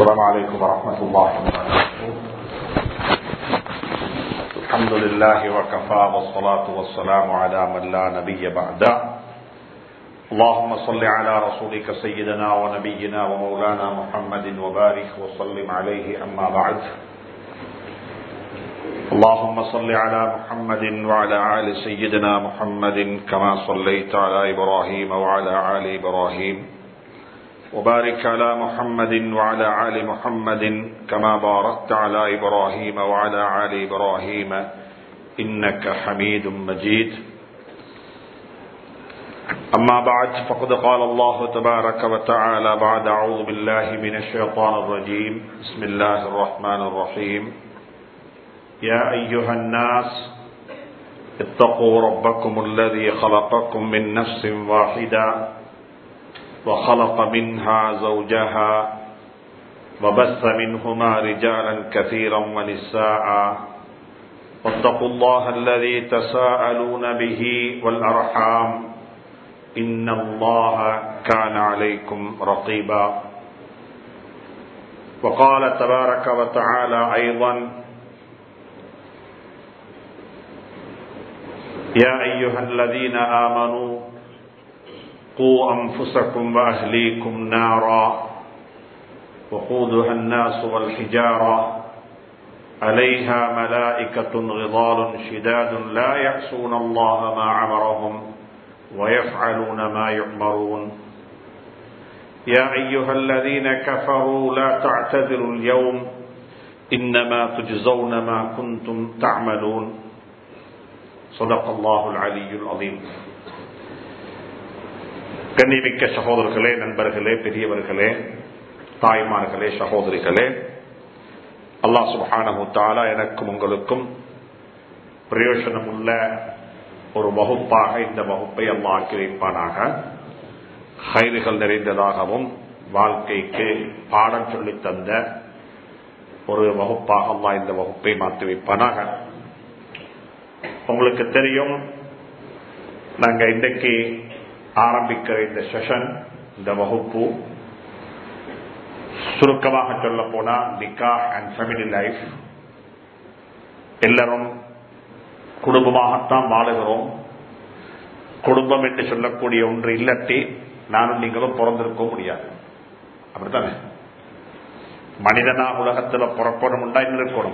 السلام عليكم ورحمة الله وبركاته الحمد لله وكفى والصلاة والسلام على من لا نبي بعده اللهم صل على رسولك سيدنا ونبينا ومولانا محمد وبارك وسلم عليه أما بعد اللهم صل على محمد وعلى آل سيدنا محمد كما صليت على إبراهيم وعلى آل إبراهيم وبارك على محمد وعلى آل محمد كما باركت على إبراهيم وعلى آل إبراهيم إنك حميد مجيد أما بعد فقد قال الله تبارك وتعالى بعد أعوذ بالله من الشيطان الرجيم بسم الله الرحمن الرحيم يا أيها الناس اتقوا ربكم الذي خلقكم من نفس واحدة وخلق منها زوجها وبث منهما رجالا كثيرا ونساء واتقوا الله الذي تساءلون به والأرحام إن الله كان عليكم رقيبا وقال تبارك وتعالى أيضا يا أيها الذين آمنوا قوا أنفسكم وأهليكم نارا وقودها الناس والحجارة عليها ملائكة غضال شداد لا يعصون الله ما عمرهم ويفعلون ما يؤمرون يا أيها الذين كفروا لا تعتذروا اليوم إنما تجزون ما كنتم تعملون صدق الله العلي العظيم கண்ணிமிக்க சகோதரர்களே நண்பர்களே பெரியவர்களே தாய்மார்களே சகோதரிகளே அல்லாஹ் சுபானு தாலா எனக்கும் உங்களுக்கும் பிரயோஜனம் உள்ள ஒரு வகுப்பாக இந்த வகுப்பை அல்லாஹ் ஆக்கி வைப்பானாக ஹைறுகள் நிறைந்ததாகவும் வாழ்க்கைக்கு பாடம் சொல்லி தந்த ஒரு வகுப்பாக அல்லாஹ் இந்த வகுப்பை மாற்றி வைப்பானாக உங்களுக்கு தெரியும் நாங்க இன்றைக்கு ஆரம்பிக்கிற இந்த செஷன் இந்த வகுப்பு சுருக்கமாக சொல்ல போனா நிக்கா அண்ட் ஃபேமிலி லைஃப் எல்லாரும் குடும்பமாகத்தான் வாழுகிறோம் குடும்பம் என்று சொல்லக்கூடிய ஒன்று இல்லட்டி நானும் நீங்களும் பிறந்திருக்க முடியாது அப்படித்தானே மனிதனா உலகத்தில் புறப்படும் உண்டா இருக்கணும்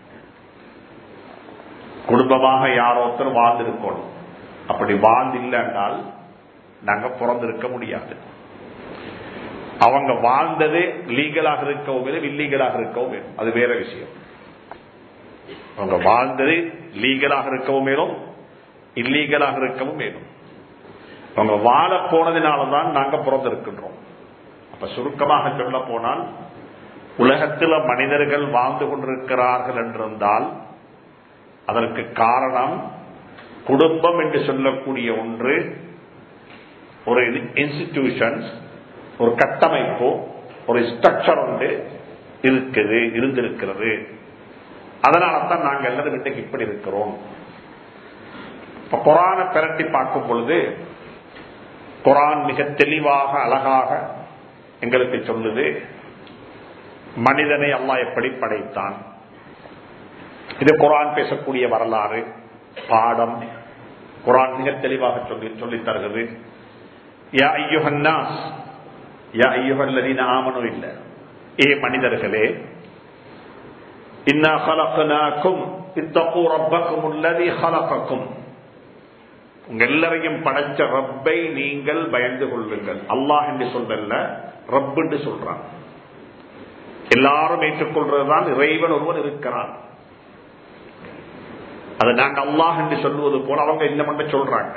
குடும்பமாக யாரோத்தர் வாழ்ந்திருக்கணும் அப்படி வாழ்ந்தில்லைன்னால் நாங்க பிறந்திருக்க முடியாது அவங்க வாழ்ந்தது லீகலாக இருக்கவும் வேணும் இல்லீகலாக இருக்கவும் வேணும் அது வேற விஷயம் அவங்க வாழ்ந்தது லீகலாக இருக்கவும் வேணும் இல்லீகலாக இருக்கவும் வேணும் அவங்க வாழ போனதினால்தான் நாங்க பிறந்திருக்கின்றோம் அப்ப சுருக்கமாக சொல்ல போனால் உலகத்தில் மனிதர்கள் வாழ்ந்து கொண்டிருக்கிறார்கள் என்றிருந்தால் அதற்கு காரணம் குடும்பம் என்று சொல்லக்கூடிய ஒன்று ஒரு இன்ஸ்டிடியூஷன்ஸ் ஒரு கட்டமைப்பு ஒரு ஸ்ட்ரக்சர் ஒன்று இருக்குது இருந்திருக்கிறது அதனால தான் நாங்கள் எல்லாரும் இன்றைக்கு இப்படி இருக்கிறோம் இப்ப குரான பிரட்டி பார்க்கும் பொழுது குரான் மிக தெளிவாக அழகாக எங்களுக்கு சொல்லுது மனிதனை அல்லாஹ் எப்படி படைத்தான் இது குரான் பேசக்கூடிய வரலாறு பாடம் குரான் மிக தெளிவாக சொல்லி சொல்லி தருகிறது யா ஐயுஹன்னாஸ் யா ஐயுஹல்லதீன ஆமனு இல்ல ஏ மனிதர்களே இன்னா ஹலக்னாக்கும் இத்தகு ரப்பக்கும் உள்ளதி ஹலகக்கும் உங்க எல்லாரையும் படைச்ச ரப்பை நீங்கள் பயந்து கொள்ளுங்கள் அல்லாஹ் என்று சொல்லல ரப் என்று சொல்றான் எல்லாரும் ஏற்றுக்கொள்றதுதான் இறைவன் ஒருவன் இருக்கிறான் அதை நாங்க அல்லாஹ் என்று சொல்லுவது போல அவங்க இந்த மட்டும் சொல்றாங்க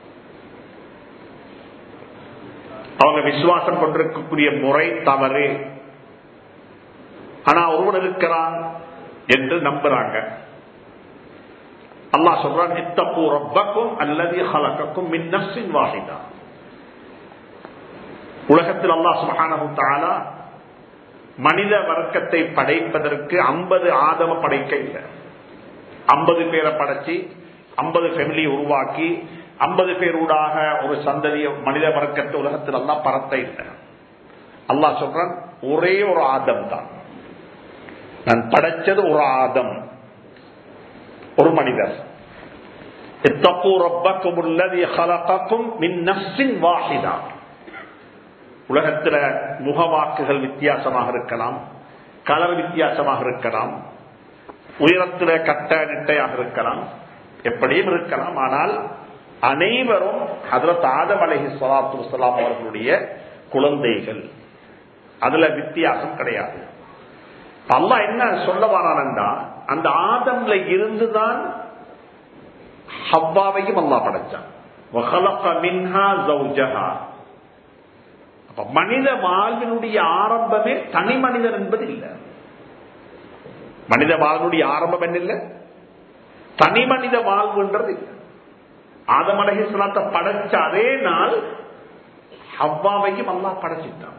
அவங்க விசுவாசம் கொண்டிருக்கக்கூடிய முறை தவறு ஆனா ஒருவன் இருக்கிறான் என்று நம்புறாங்க அல்லாஹ் சொல்றான் இத்தப்பூ ரப்பக்கும் அல்லது ஹலக்கக்கும் மின் நப்சின் வாஹிதா உலகத்தில் அல்லாஹ் சுபஹானஹு தஆலா மனித வர்க்கத்தை படைப்பதற்கு ஐம்பது ஆதம படைக்க இல்லை ஐம்பது பேரை படைச்சு ஐம்பது ஃபேமிலி உருவாக்கி ஐம்பது பேரூடாக ஒரு சந்ததிய மனித வர்க்கத்தை உலகத்தில் எல்லாம் பரத்த இல்லை அல்லாஹ் சொல்றான் ஒரே ஒரு ஆதம் தான் நான் படைச்சது ஒரு ஆதம் ஒரு மனிதர் اتقوا ربكم الذي خلقكم من نفس واحده உலகத்துல முகவாக்குகள் வித்தியாசமாக இருக்கலாம் கலர் வித்தியாசமாக இருக்கலாம் உயரத்துல கட்ட நிட்டையாக இருக்கலாம் எப்படியும் இருக்கலாம் ஆனால் அனைவரும் ஹதரத் ஆதம் அலஹி சலாத்து வலாம் அவர்களுடைய குழந்தைகள் அதுல வித்தியாசம் கிடையாது அல்லா என்ன சொல்ல வரானண்டா அந்த ஆதம்ல இருந்துதான் ஹவ்வாவையும் அல்லா படைச்சான் அப்ப மனித வாழ்வினுடைய ஆரம்பமே தனி மனிதன் என்பது இல்லை மனித வாழ்வுடைய ஆரம்பம் என்ன இல்லை தனி மனித வாழ்வுன்றது இல்லை ஆதமலகி சொல்லாத்த படைச்ச அதே நாள் ஹவ்வாவையும் அல்லா படைச்சிட்டான்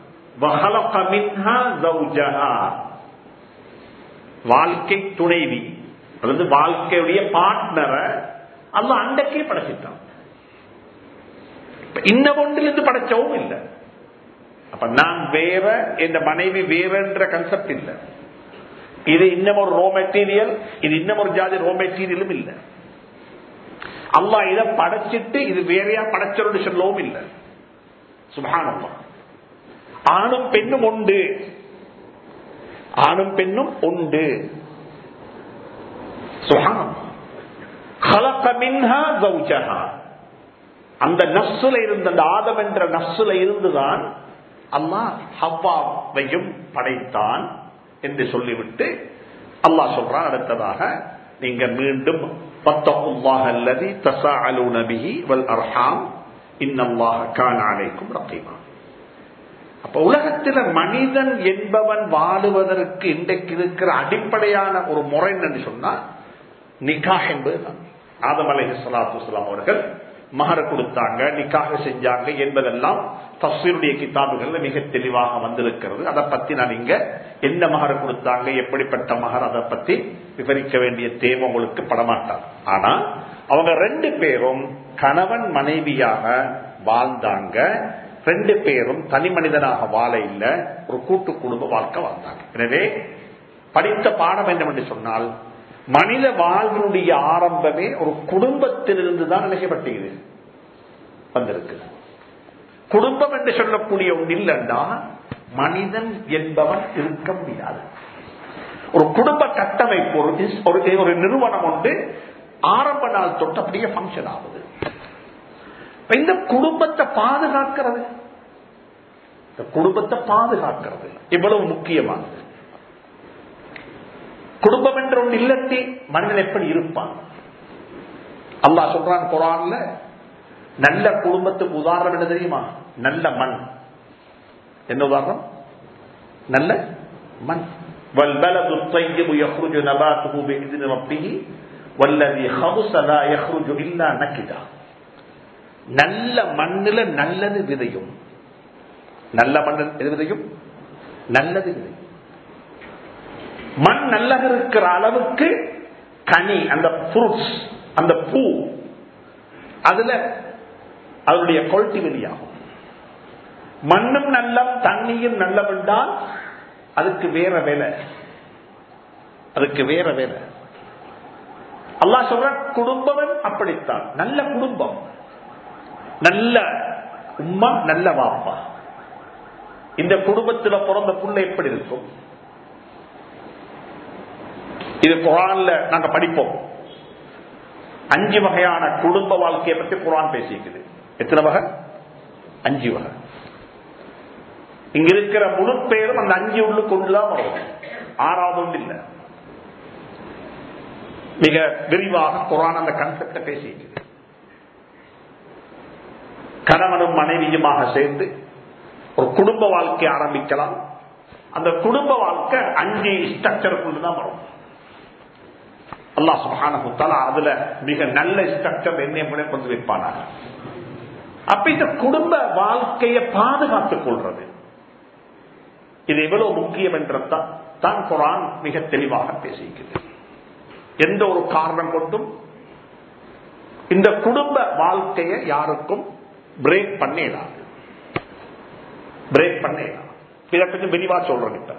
வாழ்க்கை துணைவி அதாவது வாழ்க்கையுடைய பார்ட்னரை அல்ல அண்டக்கே படைச்சிட்டான் இன்ன ஒன்றிலிருந்து படைச்சவும் இல்லை அப்ப நான் வேற என் மனைவி வேறன்ற கன்செப்ட் இல்லை இது இன்னும் ஒரு ரோ மெட்டீரியல் இது இன்னும் ஒரு ஜாதி ரோ மெட்டீரியலும் இல்லை அல்லா இதை படைச்சிட்டு இது வேறையா படைச்சோன்னு சொல்லவும் இல்லை சுபானம்மா ஆணும் பெண்ணும் உண்டு ஆணும் பெண்ணும் உண்டு அந்த நப்சுல இருந்த அந்த ஆதம் என்ற நப்சுல இருந்துதான் அல்லாஹ் ஹவ்வாவையும் படைத்தான் என்று சொல்லிவிட்டு அல்லாஹ் சொல்றான் அடுத்ததாக நீங்க மீண்டும் பத்தல்லாஹல்லதி தசாஅலு நபிஹி வல் அர்ஹாம் இன்னல்லாஹ கான அலைக்கும் ரகீமா அப்ப உலகத்தில் மனிதன் என்பவன் வாழுவதற்கு இன்றைக்கு இருக்கிற அடிப்படையான ஒரு முறை என்று சொன்னா நிக்காஹ் என்பதுதான் ஆதம் அலஹி சலாத்து வலாம் அவர்கள் மகர கொடுத்தாங்க நிக்காக செஞ்சாங்க என்பதெல்லாம் தஸ்வீருடைய கிதாபுகள்ல மிக தெளிவாக வந்திருக்கிறது அதை பத்தி நான் இங்க என்ன மகர கொடுத்தாங்க எப்படிப்பட்ட மகர் அதை பத்தி விவரிக்க வேண்டிய தேவை உங்களுக்கு படமாட்டார் ஆனா அவங்க ரெண்டு பேரும் கணவன் மனைவியாக வாழ்ந்தாங்க ரெண்டு பேரும் தனி மனிதனாக வாழ இல்ல ஒரு கூட்டு குடும்ப வாழ்க்கை வாழ்ந்தாங்க எனவே படித்த பாடம் என்னவென்று சொன்னால் மனித வாழ்வினுடைய ஆரம்பமே ஒரு குடும்பத்திலிருந்து தான் நினைக்கப்பட்டது வந்திருக்கு குடும்பம் என்று சொல்லக்கூடிய ஒன்று இல்லைண்டா மனிதன் என்பவன் இருக்க முடியாது ஒரு குடும்ப கட்டமைப்பு ஒரு ஒரு நிறுவனம் ஒன்று ஆரம்ப நாள் தொட்டு அப்படியே பங்கன் ஆகுது இந்த குடும்பத்தை பாதுகாக்கிறது இந்த குடும்பத்தை பாதுகாக்கிறது இவ்வளவு முக்கியமானது குடும்பம் என்ற ஒன்று இல்லத்தி மனிதன் எப்படி இருப்பான் அல்லா சொல்றான் குரான்ல நல்ல குடும்பத்துக்கு உதாரணம் என்ன தெரியுமா நல்ல மண் என்ன உதாரணம் நல்ல மண் والبلد الطيب يخرج نباته بإذن ربه والذي خبث لا يخرج إلا نكدا நல்ல மண்ணில நல்லது விதையும் நல்ல மண் எது விதையும் நல்லது விதையும் மண் நல்லக இருக்கிற அளவுக்கு கனி அந்த ஃப்ரூட்ஸ் அந்த பூ அதுல அதனுடைய குவாலிட்டி வெளியாகும் மண்ணும் நல்லம் தண்ணியும் நல்லவென்றால் அதுக்கு வேற வேலை அதுக்கு வேற வேலை அல்லா சொல்ற குடும்பம் அப்படித்தான் நல்ல குடும்பம் நல்ல உம்மா நல்ல வாப்பா இந்த குடும்பத்துல பிறந்த புள்ள எப்படி இருக்கும் இது குரான்ல நாங்க படிப்போம் அஞ்சு வகையான குடும்ப வாழ்க்கையை பற்றி குரான் பேசிக்குது எத்தனை வகை அஞ்சு வகை இங்க இருக்கிற முழு பேரும் அந்த அஞ்சு உள்ளுக்கு ஒன்றுதான் வரும் ஆறாவது ஒன்று இல்லை மிக விரிவாக குரான் அந்த கன்செப்ட பேசிக்குது கணவனும் மனைவியுமாக சேர்ந்து ஒரு குடும்ப வாழ்க்கை ஆரம்பிக்கலாம் அந்த குடும்ப வாழ்க்கை அஞ்சு ஸ்ட்ரக்சருக்குள்ள தான் வரும் அல்லா சுகான அதுல மிக நல்ல ஸ்ட்ரக்சர் என்ன கொண்டு வைப்பானாங்க அப்ப இந்த குடும்ப வாழ்க்கையை பாதுகாத்துக் கொள்றது இது எவ்வளவு முக்கியம் என்றதான் தான் குரான் மிக தெளிவாக பேசிக்கிறது எந்த ஒரு காரணம் கொண்டும் இந்த குடும்ப வாழ்க்கையை யாருக்கும் பிரேக் பண்ணிடாது பிரேக் பண்ணிடலாம் இதை கொஞ்சம் விரிவா சொல்றேன் இப்ப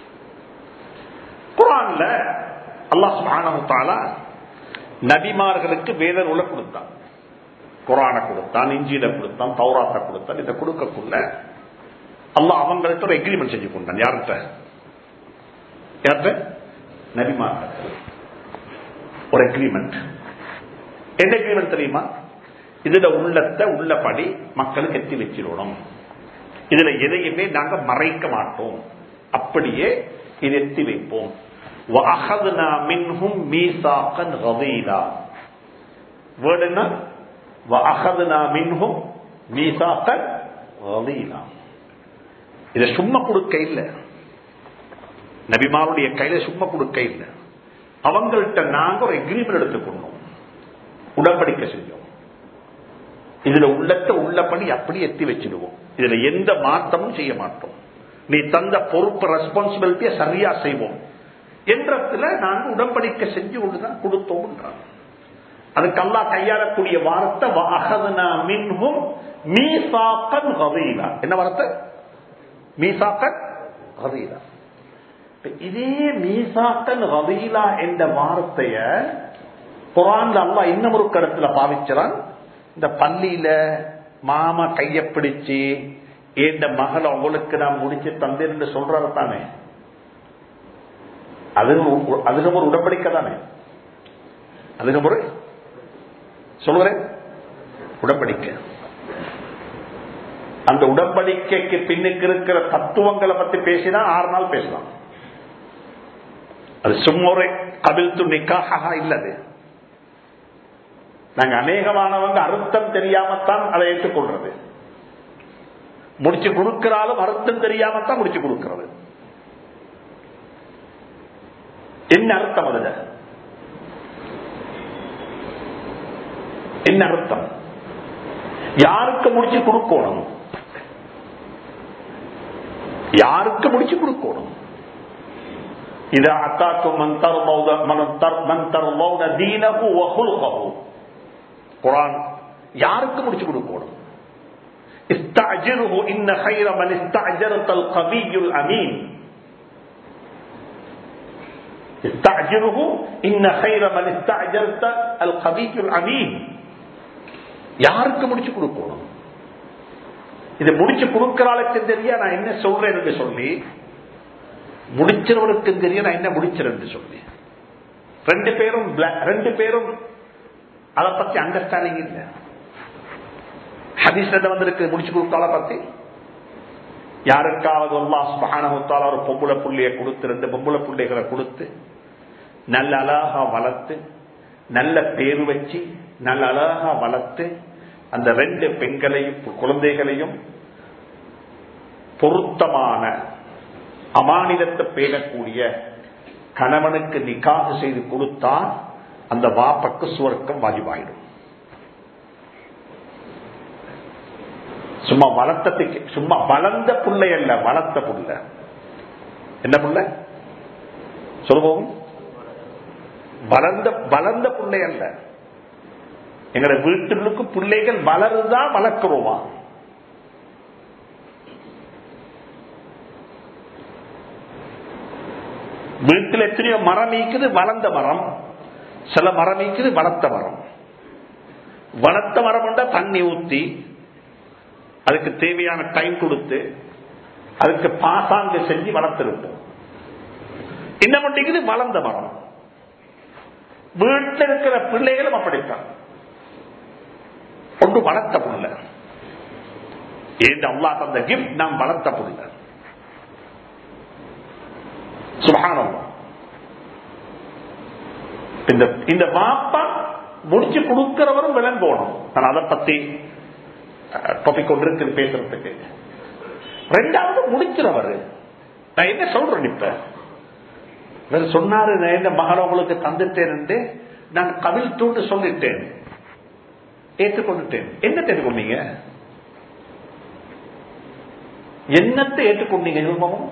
குரான்ல அல்லாஹ் சுப்ஹானஹு தஆலா நபிமார்களுக்கு வேத நூலை கொடுத்தான் குரானை கொடுத்தான் இஞ்சியில கொடுத்தான் தௌராத்தை கொடுத்தான் இதை கொடுக்கக்குள்ள அல்லாஹ் அவங்கள்ட்ட ஒரு எக்ரிமெண்ட் செஞ்சு கொண்டான் யார்கிட்ட யார்கிட்ட நபிமார்கள் ஒரு எக்ரிமெண்ட் என்ன எக்ரிமெண்ட் தெரியுமா இதுல உள்ளத்தை உள்ளபடி மக்களுக்கு எத்தி வச்சிடணும் இதுல எதையுமே நாங்க மறைக்க மாட்டோம் அப்படியே இது எத்தி வைப்போம் وَأَخَذْنَا مِنْهُمْ مِيثَاقًا غَلِيظًا வேர்ட் என்ன وَأَخَذْنَا مِنْهُمْ مِيثَاقًا غَلِيظًا இத சும்மா கொடுக்க இல்ல நபிமாருடைய கையில சும்மா கொடுக்க இல்ல அவங்கள்ட்ட நாங்க ஒரு எக்ரிமெண்ட் எடுத்துக்கொண்டோம் உடன்படிக்கை செஞ்சோம் இதுல உள்ளத்தை உள்ளபடி அப்படி எத்தி வச்சிடுவோம் இதுல எந்த மாற்றமும் செய்ய மாட்டோம் நீ தந்த பொறுப்பு ரெஸ்பான்சிபிலிட்டியை சரியா செய்வோம் என்றத்துல நாங்க உடன்படிக்கை செஞ்சு கொண்டுதான் கொடுத்தோம் அதுக்கு அல்லா கையாளக்கூடிய வார்த்தை வஅகதுனா மின்ஹும் மீசாக்கன் கதீலா என்ன வார்த்தை மீசாக்கன் கதீலா இதே மீசாக்கன் கதீலா என்ற வார்த்தைய குரான்ல அல்லா இன்னும் ஒரு கருத்துல பாவிச்சான் இந்த பள்ளியில மாமா கைய பிடிச்சு இந்த மகள் உங்களுக்கு நான் முடிச்சு தந்தேன் சொல்றாரு தானே அதுக்கு ஒரு உடன்படிக்கை தானே அதுக்கு ஒரு சொல்லுறேன் உடன்படிக்கை அந்த உடன்படிக்கைக்கு பின்னுக்கு இருக்கிற தத்துவங்களை பத்தி பேசினா ஆறு நாள் பேசலாம் அது சும்மா ஒரு கபில் து நிக்காக இல்லது நாங்க அநேகமானவங்க அர்த்தம் தெரியாமத்தான் அதை ஏற்றுக்கொள்றது முடிச்சு கொடுக்கிறாலும் அர்த்தம் தெரியாமத்தான் முடிச்சு கொடுக்கிறது என்ன அர்த்தம் அதுல என்ன அர்த்தம் யாருக்கு முடிச்சு கொடுக்கணும் யாருக்கு முடிச்சு கொடுக்கணும் இது அத்தாக்கும் குரான் யாருக்கு முடிச்சு கொடுக்கணும் استعجره إن خير من استعجرت القوي الأمين استعجره إن خير من استعجرت القوي الأمين யாருக்கு முடிச்சு கொடுக்கணும் இதை முடிச்சு கொடுக்கிறாளுக்கு தெரிய நான் என்ன சொல்றேன் என்று சொல்லி முடிச்சவனுக்கு தெரிய நான் என்ன முடிச்சிருன்னு சொல்லி ரெண்டு பேரும் ரெண்டு பேரும் அதை பத்தி அண்டர்ஸ்டாண்டிங் இல்லை ஹதீஸ் வந்திருக்கு முடிச்சு கொடுத்தால பத்தி யாருக்காவது சுபகானத்தால ஒரு பொம்புளை புள்ளியை கொடுத்து ரெண்டு பொம்புளை புள்ளைகளை கொடுத்து நல்ல அழகா வளர்த்து நல்ல பேரு வச்சு நல்ல அழகா வளர்த்து அந்த ரெண்டு பெண்களையும் குழந்தைகளையும் பொருத்தமான அமானிதத்தை பேணக்கூடிய கணவனுக்கு நிக்காக செய்து கொடுத்தால் அந்த வாப்பக்கு சுவர்க்கம் வாஜிவாயிடும் சும்மா வளர்த்ததுக்கு சும்மா வளர்ந்த புள்ளை அல்ல வளர்த்த புள்ள என்ன புள்ள சொல்லுவோம் வளர்ந்த வளர்ந்த பிள்ளை அல்ல எங்களை வீட்டுக்கு பிள்ளைகள் வளருதான் வளர்க்கிறோமா வீட்டில் எத்தனையோ மரம் நீக்குது வளர்ந்த மரம் சில மரம் நீக்குது வளர்த்த மரம் வளர்த்த மரம் தண்ணி ஊத்தி அதுக்கு தேவையான டைம் கொடுத்து அதுக்கு பாசாங்க செஞ்சு வளர்த்திருப்போம் என்ன பண்ணிக்குது வளர்ந்த மரம் வீட்டில் இருக்கிற பிள்ளைகளும் அப்படித்தான் ஒன்று வளர்த்த புள்ள ஏன் அல்லா தந்த கிஃப்ட் நாம் வளர்த்த புள்ள சுபானம் இந்த இந்த மாப்பா முடிச்சு கொடுக்கிறவரும் விளங்கணும் நான் அதை பத்தி டாபிக் கொண்டு இருக்கு பேசுறதுக்கு ரெண்டாவது முடிக்கிறவர் நான் என்ன சொல்றேன் இப்ப சொன்னாரு நான் என்ன மகள் உங்களுக்கு தந்துட்டேன் நான் கபில் தூண்டு சொல்லிட்டேன் ஏற்றுக்கொண்டுட்டேன் என்ன ஏற்றுக்கொண்டீங்க என்னத்தை ஏற்றுக்கொண்டீங்க யோகமும்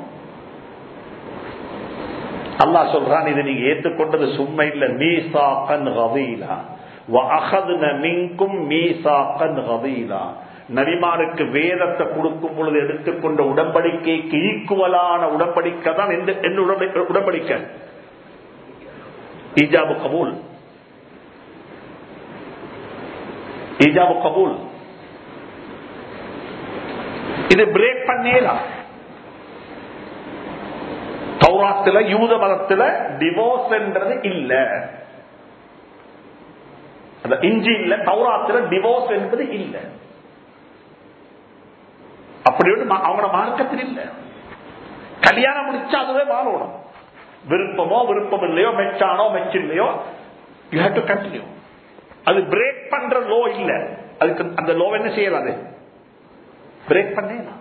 அல்லா சொல்றான் இது நீங்க ஏற்றுக்கொண்டது சும்மா இல்ல மீசாக்கன் ரவீலா وَأَخَذْنَ مِنْكُمْ مِيثَاقًا غَلِيظًا நபிமாருக்கு வேதத்தை கொடுக்கும் பொழுது எடுத்துக்கொண்ட உடன்படிக்கைக்கு ஈக்குவலான உடன்படிக்கை தான் எந்த என்ன உடன்படி- உடன்படிக்கை ஈஜாபு கபூல் ஈஜாபு கபூல் இது பிரேக் பண்ணேலாம் தௌராத்துல யூத மதத்துல டிவோர்ஸ் என்றது இல்ல அந்த இஞ்சி இல்ல தௌராத்துல டிவோர்ஸ் என்பது இல்ல அப்படி ஒண்ணு மா- அவங்களோட மார்க்கத்தில் இல்ல கல்யாணம் முடிச்சா அதுவே வாழணும் விருப்பமோ விருப்பம் இல்லையோ மெச்சானோ மெச்சில்லையோ யூ ஹேவ் டு கண்டினியூ அது பிரேக் பண்ற லோ இல்ல அதுக்கு அந்த லோ என்ன செய்யலாது பிரேக் பண்ணேலாம்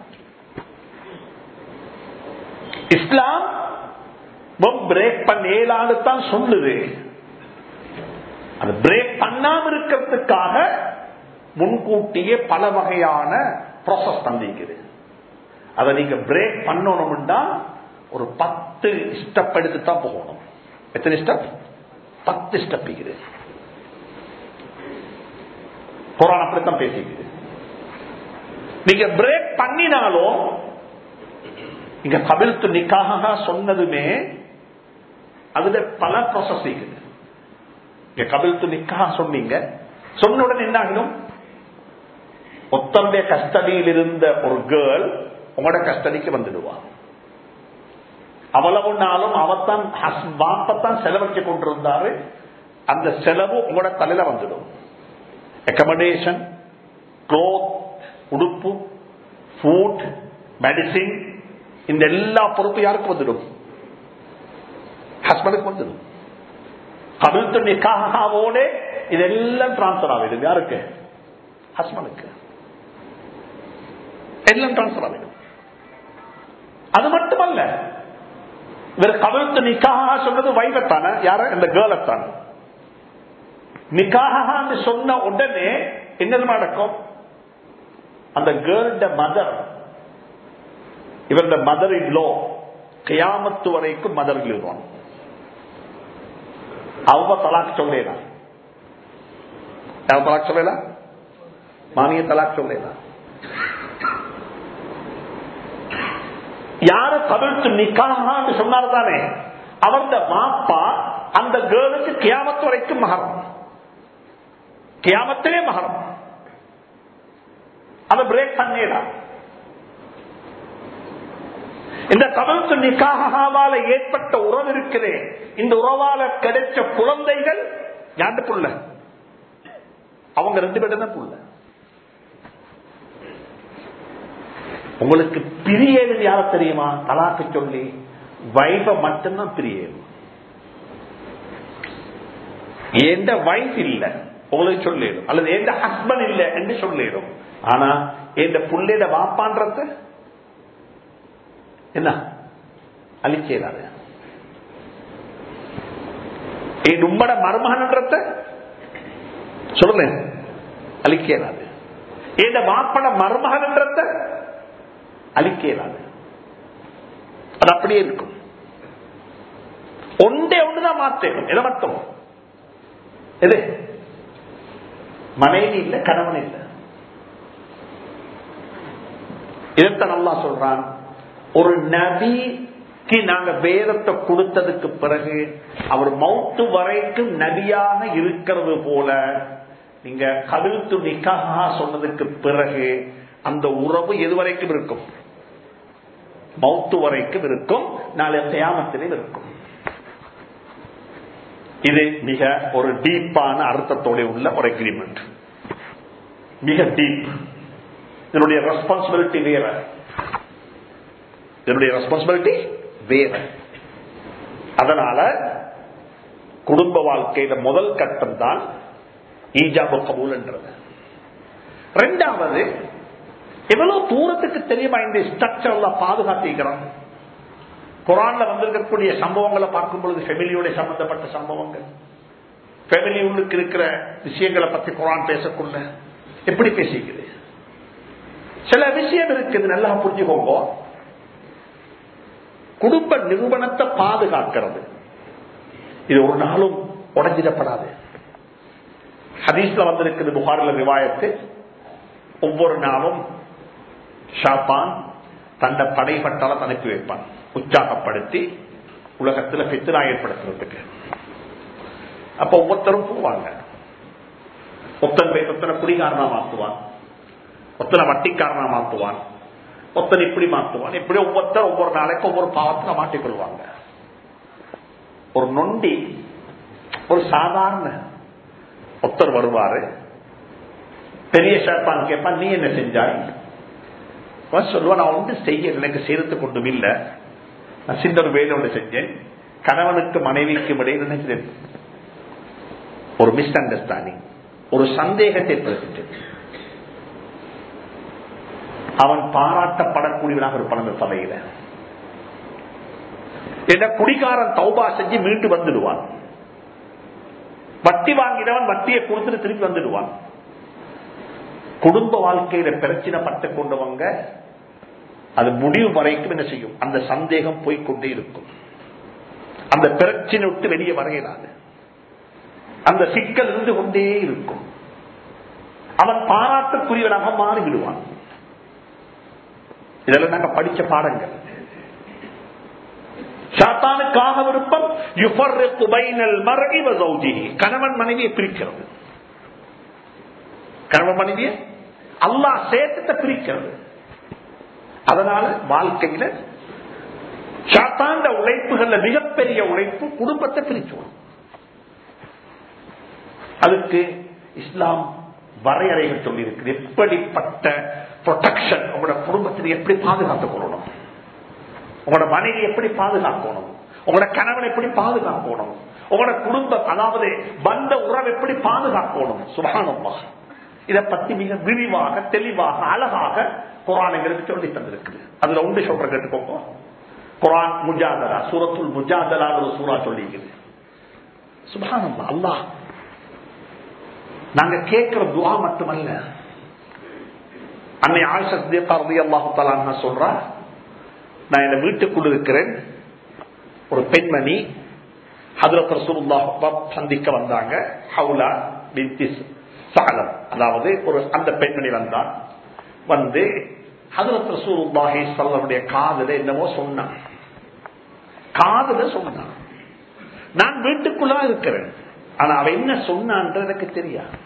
இஸ்லாம் பிரேக் பண்ணேலான்னு தான் சொல்லுது அது பிரேக் பண்ணாம இருக்கிறதுக்காக முன்கூட்டியே பல வகையான ப்ராசஸ் தந்திக்குது அதை நீங்க பிரேக் பண்ணணும்னா ஒரு பத்து ஸ்டெப் எடுத்து தான் போகணும் எத்தனை ஸ்டெப் பத்து ஸ்டெப் இருக்குது குரான் அப்படித்தான் பேசிக்குது நீங்க பிரேக் பண்ணினாலும் இங்க கபில்த்து நிக்காக சொன்னதுமே அதுல பல ப்ராசஸ் இருக்குது இங்க கபில்த்து நிக்காக சொன்னீங்க சொன்ன உடனே என்ன ஆகிடும் ஒத்தருடைய கஸ்டடியில் இருந்த ஒரு கேர்ள் உங்களோட கஸ்டடிக்கு வந்துடுவா அவ்வளவு நாளும் அவத்தான் வாப்பத்தான் செலவழிச்சு கொண்டிருந்தாரு அந்த செலவு உங்களோட தலையில வந்துடும் அக்கமடேஷன் க்ளோத் உடுப்பு ஃபுட் மெடிசின் இந்த எல்லா பொறுப்பு யாருக்கு வந்துடும் ஹஸ்பண்டுக்கு வந்துடும் கபில்த்து நிக்காவோட இதெல்லாம் டிரான்ஸ்பர் ஆகிடும் யாருக்கு ஹஸ்பண்டுக்கு எல்லாம் டிரான்ஸ்பர் ஆகிடும் அது மட்டுமல்ல இவர் கவிழ்த்து நிக்காக சொன்னது வைவத்தான யார இந்த கேர்ளத்தான நிக்காக சொன்ன உடனே என்ன நடக்கும் அந்த கேர்ள்ட மதர் இவருடைய மதர் இன் லோ கியாமத்து வரைக்கும் மதர் எழுதுவான் அவ தலாக் சொல்லேனா யார் தலாக் சொல்லலாம் மாமிய தலாக் சொல்லலாம் யாரு கவிழ்த்து நிக்கான்னு சொன்னார் தானே அவருடைய மாப்பா அந்த கேர்ளுக்கு கியாமத்து வரைக்கும் மகரம் கியாமத்திலே மகரம் அதை பிரேக் பண்ணிடலாம் இந்த கவிழ்த்து நிக்காகாவால ஏற்பட்ட உறவு இருக்கிறே இந்த உறவால கிடைச்ச குழந்தைகள் யாண்டு புள்ள அவங்க ரெண்டு பேரும் தான் புள்ள உங்களுக்கு பிரியது யார தெரியுமா தலாக்கு சொல்லி வைஃப மட்டும்தான் பிரியது எந்த வைஃப் இல்ல உங்களுக்கு சொல்லிடும் அல்லது எந்த ஹஸ்பண்ட் இல்ல என்று சொல்லிடும் ஆனா எந்த புள்ளையிட வாப்பான்றத என்ன அழிச்சேராது என் உம்மட மருமகன்றத சொல்லுங்க அழிக்கலாது என் மாப்பட மருமகன்றத அழிக்கலாது அது அப்படியே இருக்கும் ஒன்றே ஒன்றுதான் மாத்தேனும் எதை மட்டும் எது மனைவி இல்ல கணவன் இல்ல இதத்த நல்லா சொல்றான் ஒரு நபிக்கு நாங்க வேதத்தை கொடுத்ததுக்கு பிறகு அவர் மௌத்து வரைக்கும் நபியாக இருக்கிறது போல நீங்க கவிழ்த்து நிக்காக சொன்னதுக்கு பிறகு அந்த உறவு எது வரைக்கும் இருக்கும் மௌத்து வரைக்கும் இருக்கும் நாளை தியாமத்திலும் இருக்கும் இது மிக ஒரு டீப்பான அர்த்தத்தோட உள்ள ஒரு அக்ரிமெண்ட் மிக டீப் இதனுடைய ரெஸ்பான்சிபிலிட்டி வேற இதனுடைய ரெஸ்பான்சிபிலிட்டி வேற அதனால குடும்ப வாழ்க்கையில முதல் கட்டம் தான் ஈஜாபு கபூல் என்றது ரெண்டாவது எவ்வளவு தூரத்துக்கு தெரியுமா இந்த ஸ்ட்ரக்சர் எல்லாம் பாதுகாத்திருக்கிறோம் குரான்ல வந்திருக்கக்கூடிய சம்பவங்களை பார்க்கும் பொழுது ஃபெமிலியோட சம்பந்தப்பட்ட சம்பவங்கள் ஃபெமிலி உள்ளுக்கு இருக்கிற விஷயங்களை பத்தி குரான் பேசக்குள்ள எப்படி பேசிக்குது சில விஷயம் இருக்குது நல்லா புரிஞ்சுக்கோங்க குடும்ப நிறுவனத்தை பாதுகாக்கிறது இது ஒரு நாளும் உடஞ்சிடப்படாது ஹதீஸ்ல வந்திருக்குது புகாரில் விவாயத்து ஒவ்வொரு நாளும் ஷாப்பான் தந்த படைப்பட்டால அனுப்பி வைப்பான் உற்சாகப்படுத்தி உலகத்துல பித்ரா ஏற்படுத்துறதுக்கு அப்ப ஒவ்வொருத்தரும் போவாங்க ஒத்தன் போய் ஒத்தனை குடிகாரனா மாத்துவான் ஒத்தனை வட்டிக்காரனா மாத்துவான் ஒத்தன் இப்படி மாத்துவான் இப்படி ஒவ்வொருத்தர் ஒவ்வொரு நாளைக்கு ஒவ்வொரு பாவத்துல மாட்டிக்கொள்வாங்க ஒரு நொண்டி ஒரு சாதாரண ஒத்தர் வருவாரு பெரிய ஷேப்பான் கேட்பான் நீ என்ன செஞ்சாய் சொல்லுவான் நான் ஒன்று செய்ய எனக்கு செய்யறதுக்கு ஒன்றும் இல்லை நான் சின்ன ஒரு வேலை ஒன்று செஞ்சேன் கணவனுக்கு மனைவிக்கும் இடையே நினைக்கிறேன் ஒரு மிஸ் அண்டர்ஸ்டாண்டிங் ஒரு சந்தேகத்தை ஏற்படுத்திட்டு அவன் பாராட்டப்படக்கூடியவனாக இருப்பான் அந்த சபையில என்ன குடிகாரன் தௌபா செஞ்சு மீண்டு வந்துடுவான் வட்டி வாங்கினவன் வட்டியை கொடுத்துட்டு திருப்பி வந்துடுவான் குடும்ப வாழ்க்கையில பிரச்சனை பட்டு கொண்டவங்க அது முடிவு வரைக்கும் என்ன செய்யும் அந்த சந்தேகம் போய்கொண்டே இருக்கும் அந்த பிரச்சனை விட்டு வெளியே வரையலாது அந்த சிக்கல் இருந்து கொண்டே இருக்கும் அவன் பாராட்டுக்குரியவனாக மாறிவிடுவான் இதெல்லாம் நாங்க படிச்ச பாடங்கள் சாத்தானுக்காக விருப்பம் கணவன் மனைவியை பிரிக்கிறது கணவன் மனைவியை அல்லாஹ் சேர்த்தத்தை பிரிக்கிறது அதனால வாழ்க்கையில சாத்தாண்ட உழைப்புகள்ல மிகப்பெரிய உழைப்பு குடும்பத்தை பிரிச்சுவோம் அதுக்கு இஸ்லாம் வரையறைகள் சொல்லி இருக்குது எப்படிப்பட்ட ப்ரொடெக்ஷன் உங்களோட குடும்பத்தில் எப்படி பாதுகாத்துக் கொள்ளணும் உங்களோட மனைவி எப்படி பாதுகாக்கணும் உங்களோட கணவன் எப்படி பாதுகாக்கணும் உங்களோட குடும்பம் அதாவது பந்த உறவு எப்படி பாதுகாக்கணும் சுபானம்மா இதை பத்தி மிக விரிவாக தெளிவாக அழகாக குரான் எங்களுக்கு சொல்லி தந்திருக்குது அதுல ஒன்று சொல்ற கேட்டுக்கோங்க குரான் முஜாதலா சூரத்துல் முஜாதலா ஒரு சூறா சொல்லிக்குது சுபானம்மா அல்லாஹ் நாங்க கேட்கிற துவா மட்டுமல்ல அன்னை ஆயுஷி அல்லாஹு சொல்றா நான் என்ன வீட்டுக்குள் இருக்கிறேன் ஒரு பெண்மணி ஹதரத் ரசூலுல்லாஹ் சந்திக்க வந்தாங்க ஹவுலா பின்தி சாலம் அதாவது ஒரு அந்த பெண்மணி வந்தார் வந்து ஹதரத் ரசூலுல்லாஹி சல்லமுடைய காதுல என்னமோ சொன்னான் காதுல சொன்னான் நான் வீட்டுக்குள்ளா இருக்கிறேன் ஆனா அவ என்ன சொன்னான்ற எனக்கு தெரியாது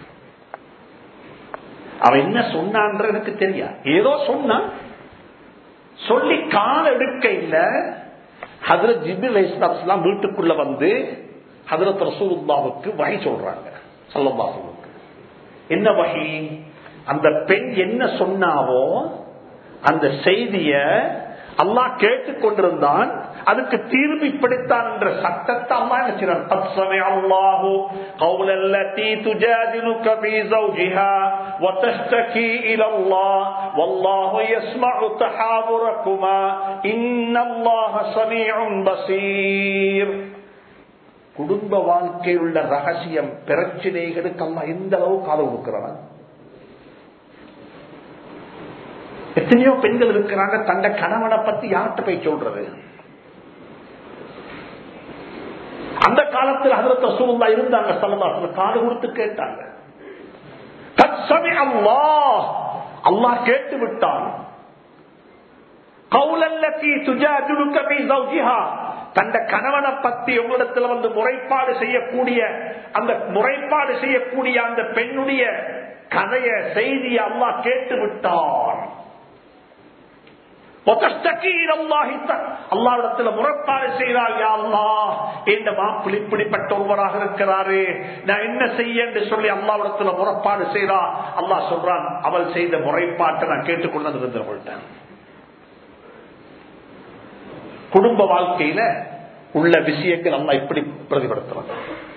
அவ என்ன சொன்னான்ற எனக்கு தெரியாது ஏதோ சொன்னான் சொல்லி கால எடுக்க இல்ல ஹதரத் ஜிபில் இஸ்லாம் வீட்டுக்குள்ள வந்து ஹதரத் ரசூலுல்லாவுக்கு வகை சொல்றாங்க சொல்லல்லாஹுக்கு என்ன வகை அந்த பெண் என்ன சொன்னாவோ அந்த செய்திய அல்லாஹ் கேட்டுக்கொண்டிருந்தான் அதுக்கு தீர்வு இப்படித்தான் என்ற சட்டத்தை அம்மா என்ன அல்லாஹு قول التي تجادلك في زوجها وتشتكي الى الله والله يسمع تحاوركما ان الله سميع بصير குடும்ப வாழ்க்கையில் உள்ள ரகசியம் பிரச்சனைகளுக்கு அல்ல எந்த அளவு கால கொடுக்கிறான் எத்தனையோ பெண்கள் இருக்கிறாங்க தந்த கணவனை பத்தி யார்கிட்ட போய் சொல்றது அந்த காலத்தில் அதிரத்த சூழ்நிலை இருந்தாங்க சல்லா காது கொடுத்து கேட்டாங்க அல்லாஹ் கேட்டு விட்டான் தந்த கணவனை பத்தி உங்களிடத்துல வந்து முறைப்பாடு செய்யக்கூடிய அந்த முறைப்பாடு செய்யக்கூடிய அந்த பெண்ணுடைய கதைய செய்தியை அல்லாஹ் கேட்டு விட்டான் அல்லாவிடத்தில் முறைப்பாடு செய்தால் யாழ்லா இந்த மாப்பிள் இப்படிப்பட்ட ஒருவராக இருக்கிறாரு நான் என்ன செய்ய என்று சொல்லி அல்லாவிடத்தில் முறைப்பாடு செய்தா அல்லாஹ் சொல்றான் அவள் செய்த முறைப்பாட்டை நான் கேட்டுக்கொண்டு இருந்துட்டேன் குடும்ப வாழ்க்கையில உள்ள விஷயங்கள் அல்லா இப்படி பிரதிபடுத்துறாங்க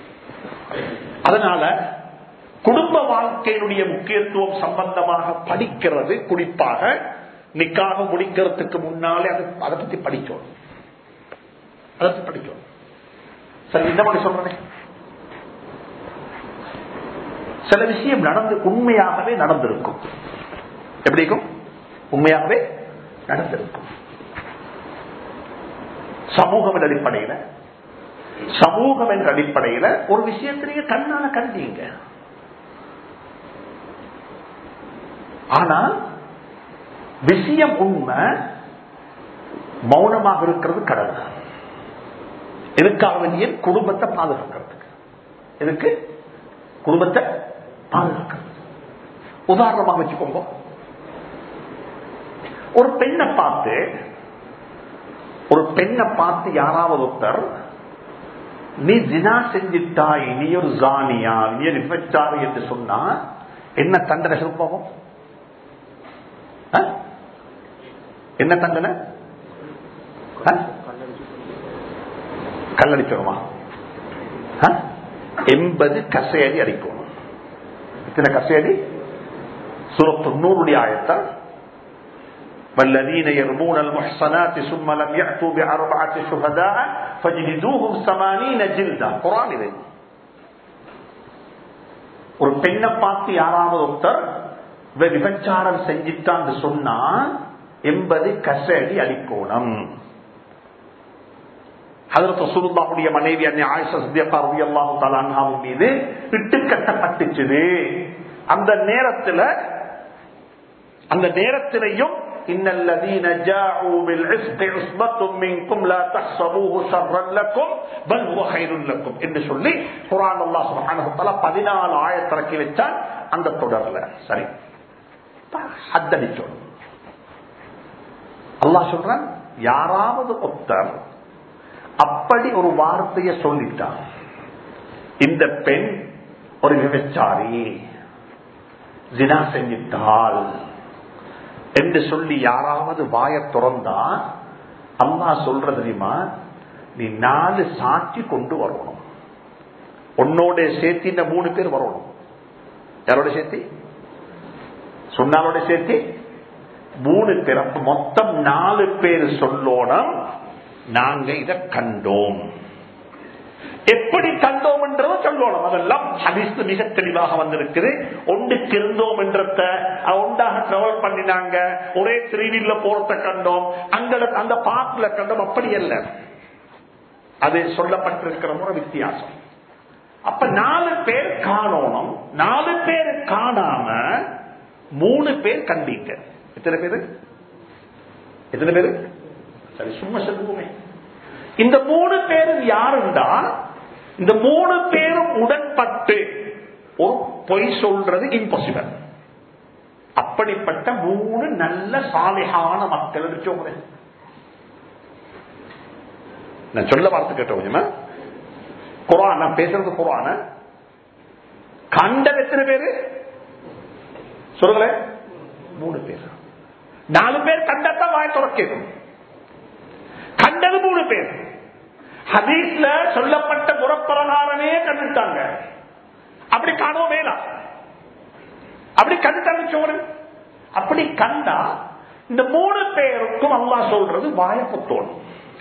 அதனால குடும்ப வாழ்க்கையினுடைய முக்கியத்துவம் சம்பந்தமாக படிக்கிறது குறிப்பாக நிக்காக முடிக்கிறதுக்கு முன்னாலே அது அதை பத்தி படிச்சோம் அதை பத்தி படிச்சோம் சரி இந்த மாதிரி சொல்றேன் சில விஷயம் நடந்து உண்மையாகவே நடந்திருக்கும் எப்படி இருக்கும் உண்மையாகவே நடந்திருக்கும் சமூகம் என்ற அடிப்படையில சமூகம் என்ற அடிப்படையில ஒரு விஷயத்திலேயே கண்ணால கண்டீங்க ஆனா விஷயம் உண்மை மௌனமாக இருக்கிறது கடவுள் எதுக்காக வேண்டிய குடும்பத்தை பாதுகாக்கிறதுக்கு எதுக்கு குடும்பத்தை பாதுகாக்கிறது உதாரணமாக வச்சுக்கோங்க ஒரு பெண்ணை பார்த்து ஒரு பெண்ணை பார்த்து யாராவது ஒருத்தர் நீ ஜினா செஞ்சிட்டாய் நீ ஒரு ஜானியா நீ ஒரு விபச்சாரி என்று சொன்னா என்ன தண்டனை சொல்லுவோம் என்ன தண்டனை கல்லடிச்சிருமா எண்பது கசையடி அடிக்கணும் இத்தனை கசையடி சுரத்து நூறுடைய ஆயத்தான் والذين يرمون المحصنات ثم لم يأتوا بأربعة شهداء فجلدوهم ثمانين جلدا قرآن இது ஒரு பெண்ணை பார்த்து யாராவது ஒருத்தர் விபச்சாரம் செஞ்சிட்டான்னு சொன்னா எண்பது கசடி அடிக்கோணம் அதற்கு சுருந்தாவுடைய மனைவி அன்னை ஆயிஷா சித்தியப்பா ரவி அல்லாஹு தலான்ஹாவின் மீது இட்டு கட்டப்பட்டுச்சுது அந்த நேரத்தில் அந்த நேரத்திலையும் إن الذين جاءوا بالعصق عصبة منكم لا تحسبوه شرا لكم بل هو خير لكم என்று சொல்லி குரான் அல்லாஹ் சுப்ஹானஹு வ தஆலா 14 ஆயத் இறக்கி வச்சான் அந்த தொடர்ல சரி ஹத்தடிச்சோம் அல்லாஹ் சொல்றான் யாராவது ஒருத்தர் அப்படி ஒரு வார்த்தையை சொல்லிட்டான் இந்த பெண் ஒரு விபச்சாரி ஜினா செஞ்சிட்டாள் என்று சொல்லி யாராவது வாய திறந்தா அம்மா சொல்ற தெரியுமா நீ நாலு சாட்சி கொண்டு வரணும் உன்னோட சேர்த்து இந்த மூணு பேர் வரணும் யாரோட சேர்த்து சொன்னாலோட சேர்த்து மூணு பேர் அப்ப மொத்தம் நாலு பேர் சொல்லோனம் நாங்க இதை கண்டோம் எப்படி கண்டோம் என்றதும் சொல்லணும் அதெல்லாம் ஹதீஸ் மிக தெளிவாக வந்திருக்குது ஒன்றுக்கு இருந்தோம் என்றத ஒன்றாக டிராவல் பண்ணினாங்க ஒரே திருவில்ல போறத கண்டோம் அங்க அந்த பாட்டுல கண்டோம் அப்படி அல்ல அது சொல்லப்பட்டிருக்கிற முறை வித்தியாசம் அப்ப நாலு பேர் காணணும் நாலு பேர் காணாம மூணு பேர் கண்டீங்க எத்தனை பேரு எத்தனை பேரு சரி சும்மா சொல்லுவோமே இந்த மூணு பேரும் யாருண்டா இந்த மூணு பேரும் உடன்பட்டு ஒரு பொய் சொல்றது இம்பாசிபிள் அப்படிப்பட்ட மூணு நல்ல சாலிகான மக்கள் வச்சோங்க நான் சொல்ல வார்த்தை கேட்ட கொஞ்சமா குரான் நான் பேசுறது குரான கண்டது எத்தனை பேரு சொல்லுங்களேன் மூணு பேர் நாலு பேர் கண்டத்தான் வாய் துறக்கணும் கண்டது மூணு பேர் ஹதீஸ்ல சொல்லப்பட்ட முறப்பிரகாரமே கண்டுட்டாங்க அப்படி காணவும் வேணாம் அப்படி கண்டுட்டாங்க சோழன் அப்படி கண்டா இந்த மூணு பேருக்கும் அல்லா சொல்றது வாய புத்தோணும்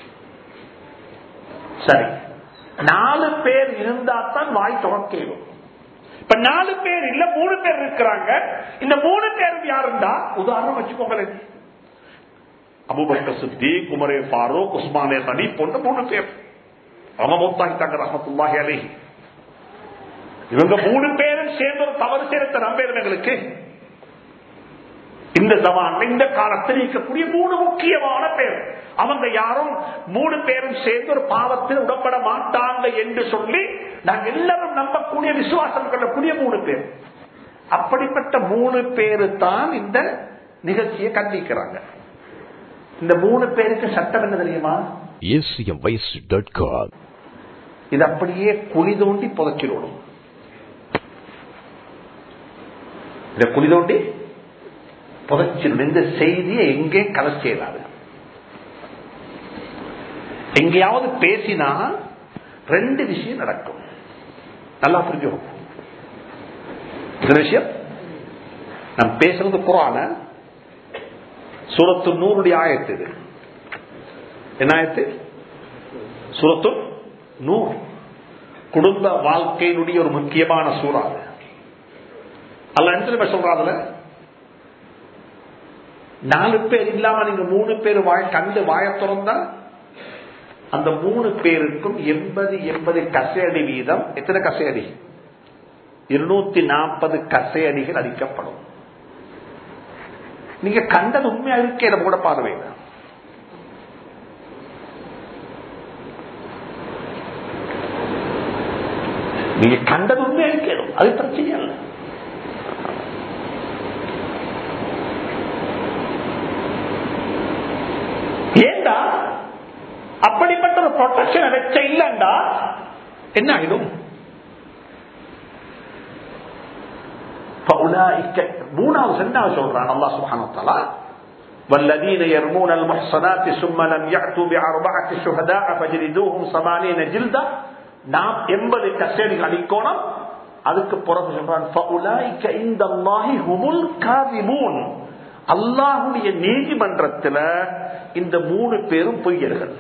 சரி நாலு பேர் இருந்தா தான் வாய் துறக்கணும் இப்ப நாலு பேர் இல்ல மூணு பேர் இருக்கிறாங்க இந்த மூணு பேரும் யாருந்தா உதாரணம் வச்சுக்கோங்களேன் அபுபக்கர் சித்தி குமரே ஃபாரூக் உஸ்மானே தனி போன்ற மூணு பேர் அவங்க மூத்தாகிட்டாங்க ரஹமத்துல்லாஹி அலைஹி இவங்க மூணு பேரும் சேர்ந்து ஒரு தவறு சேர்த்த நம்பேரும் எங்களுக்கு இந்த ஜமான்ல இந்த காலத்தில் இருக்கக்கூடிய மூணு முக்கியமான பேர் அவங்க யாரும் மூணு பேரும் சேர்ந்து ஒரு பாவத்தில் உடம்பட மாட்டாங்க என்று சொல்லி நாங்க எல்லாரும் நம்பக்கூடிய விசுவாசம் கொள்ளக்கூடிய மூணு பேர் அப்படிப்பட்ட மூணு பேரு தான் இந்த நிகழ்ச்சியை கண்டிக்கிறாங்க இந்த மூணு பேருக்கு சட்டம் என்ன தெரியுமா acmvoice.com இது அப்படியே குழி தோண்டி புதைச்சிடணும் இத குழி தோண்டி புதைச்சிடணும் இந்த செய்தியை எங்கே கலச்சேராது எங்கேயாவது பேசினா ரெண்டு விஷயம் நடக்கும் நல்லா புரிஞ்சுக்கணும் இந்த விஷயம் நான் பேசுறது குரான சூரத்து நூறுடைய ஆயத்து இது என்ன ஆயத்து சூரத்து நூறு குடும்ப வாழ்க்கையினுடைய ஒரு முக்கியமான சூறா அது அல்ல என்ன சொல்றாதுல நாலு பேர் இல்லாம நீங்க மூணு பேர் வாய் கண்டு வாய திறந்தா அந்த மூணு பேருக்கும் எண்பது எண்பது கசையடி வீதம் எத்தனை கசையடி இருநூத்தி நாற்பது கசையடிகள் அடிக்கப்படும் நீங்க கண்டது உண்மையா இருக்கே கூட பார்வை நீங்க கண்டது உண்மையா இருக்கணும் அது பிரச்சனை அல்ல ஏண்டா அப்படிப்பட்ட ஒரு ப்ரொடெக்ஷன் வச்ச இல்லண்டா என்ன ஆகிடும் மூணாவது சென்றாவது சொல்றான் அல்லா சுபானத்தாலா والذين يرمون المحصنات ثم لم يأتوا بأربعة شهداء فجلدوهم ثمانين جلدة நாம் எண்பது கஸ்டடிகள் அளிக்கணும் அதுக்கு பிறகு சொல்றான் அல்லாஹுடைய நீதிமன்றத்தில் இந்த மூணு பேரும் பொய்யர்கள்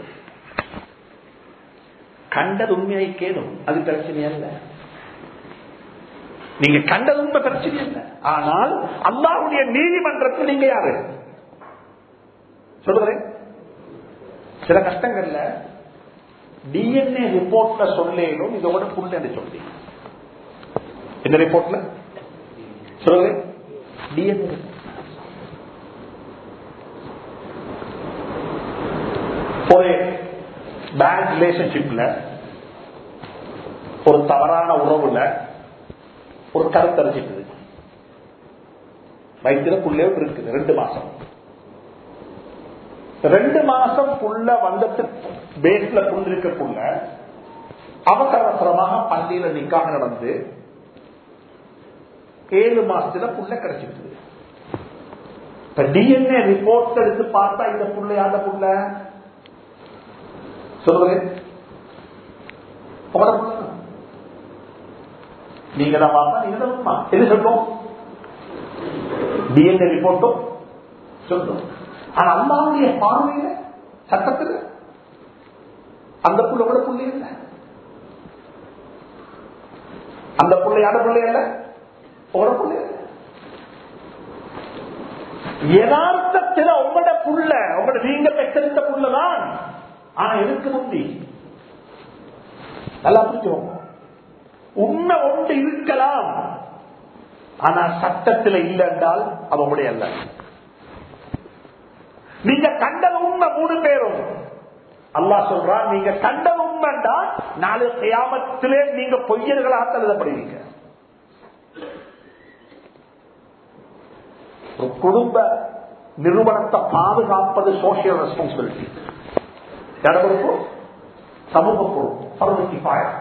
கண்டது உண்மையை கேடும் அது பிரச்சனை அல்ல நீங்க கண்டது உண்மை பிரச்சனை அல்ல ஆனால் அல்லாஹுடைய நீதிமன்றத்தில் நீங்க யாரு சொல்லுறேன் சில கஷ்டங்கள்ல டிஎன்ஏ ரிப்போர்ட்ல சொல்லேனும் இதோட புள்ள சொல்லி என்ன ரிப்போர்ட்ல சொல்லுங்க டிஎன்ஏ ஒரு பேட் ரிலேஷன்ஷிப்ல ஒரு தவறான உறவுல ஒரு கருத்தரிச்சிட்டு வயிற்றுல புள்ளே இருக்குது ரெண்டு மாசம் ரெண்டு மாசம் புள்ள வந்துட்டு பேஸ்ல புண்டிருக்கக்குள்ள அவசர அவசரமாக பள்ளியில நிக்காக நடந்து ஏழு மாசத்துல புள்ள கிடைச்சிட்டு இப்ப டிஎன்ஏ ரிப்போர்ட் எடுத்து பார்த்தா இந்த புள்ள யாத புள்ள சொல்லுங்க நீங்க தான் பார்த்தா நீங்க தான் உண்மை எது சொல்லும் டிஎன்ஏ ரிப்போர்ட்டும் சொல்லும் ஆனா அல்லாவுடைய பார்வையில சட்டத்தில் அந்த புள்ள கூட புள்ளி இல்ல அந்த புள்ள யார பிள்ளை இல்ல ஒரு புள்ளி இல்ல யதார்த்தத்தில் உங்களோட புள்ள உங்களோட நீங்க பெற்றெடுத்த புள்ளதான் ஆனா எதுக்கு முந்தி நல்லா புரிஞ்சுக்கோங்க உண்மை ஒன்று இருக்கலாம் ஆனா சட்டத்தில் இல்லை என்றால் அவங்களுடைய அல்ல நீங்க கண்டது உண்மை மூணு பேரும் அல்லா சொல்றான் நீங்க கண்டது உண்மைண்டா நாலு கியாமத்திலே நீங்க பொய்யர்களாக எழுதப்படுவீங்க ஒரு குடும்ப நிறுவனத்தை பாதுகாப்பது சோசியல் ரெஸ்பான்சிபிலிட்டி பொறுப்பு சமூக பொறுப்பு பருவத்தி பாயம்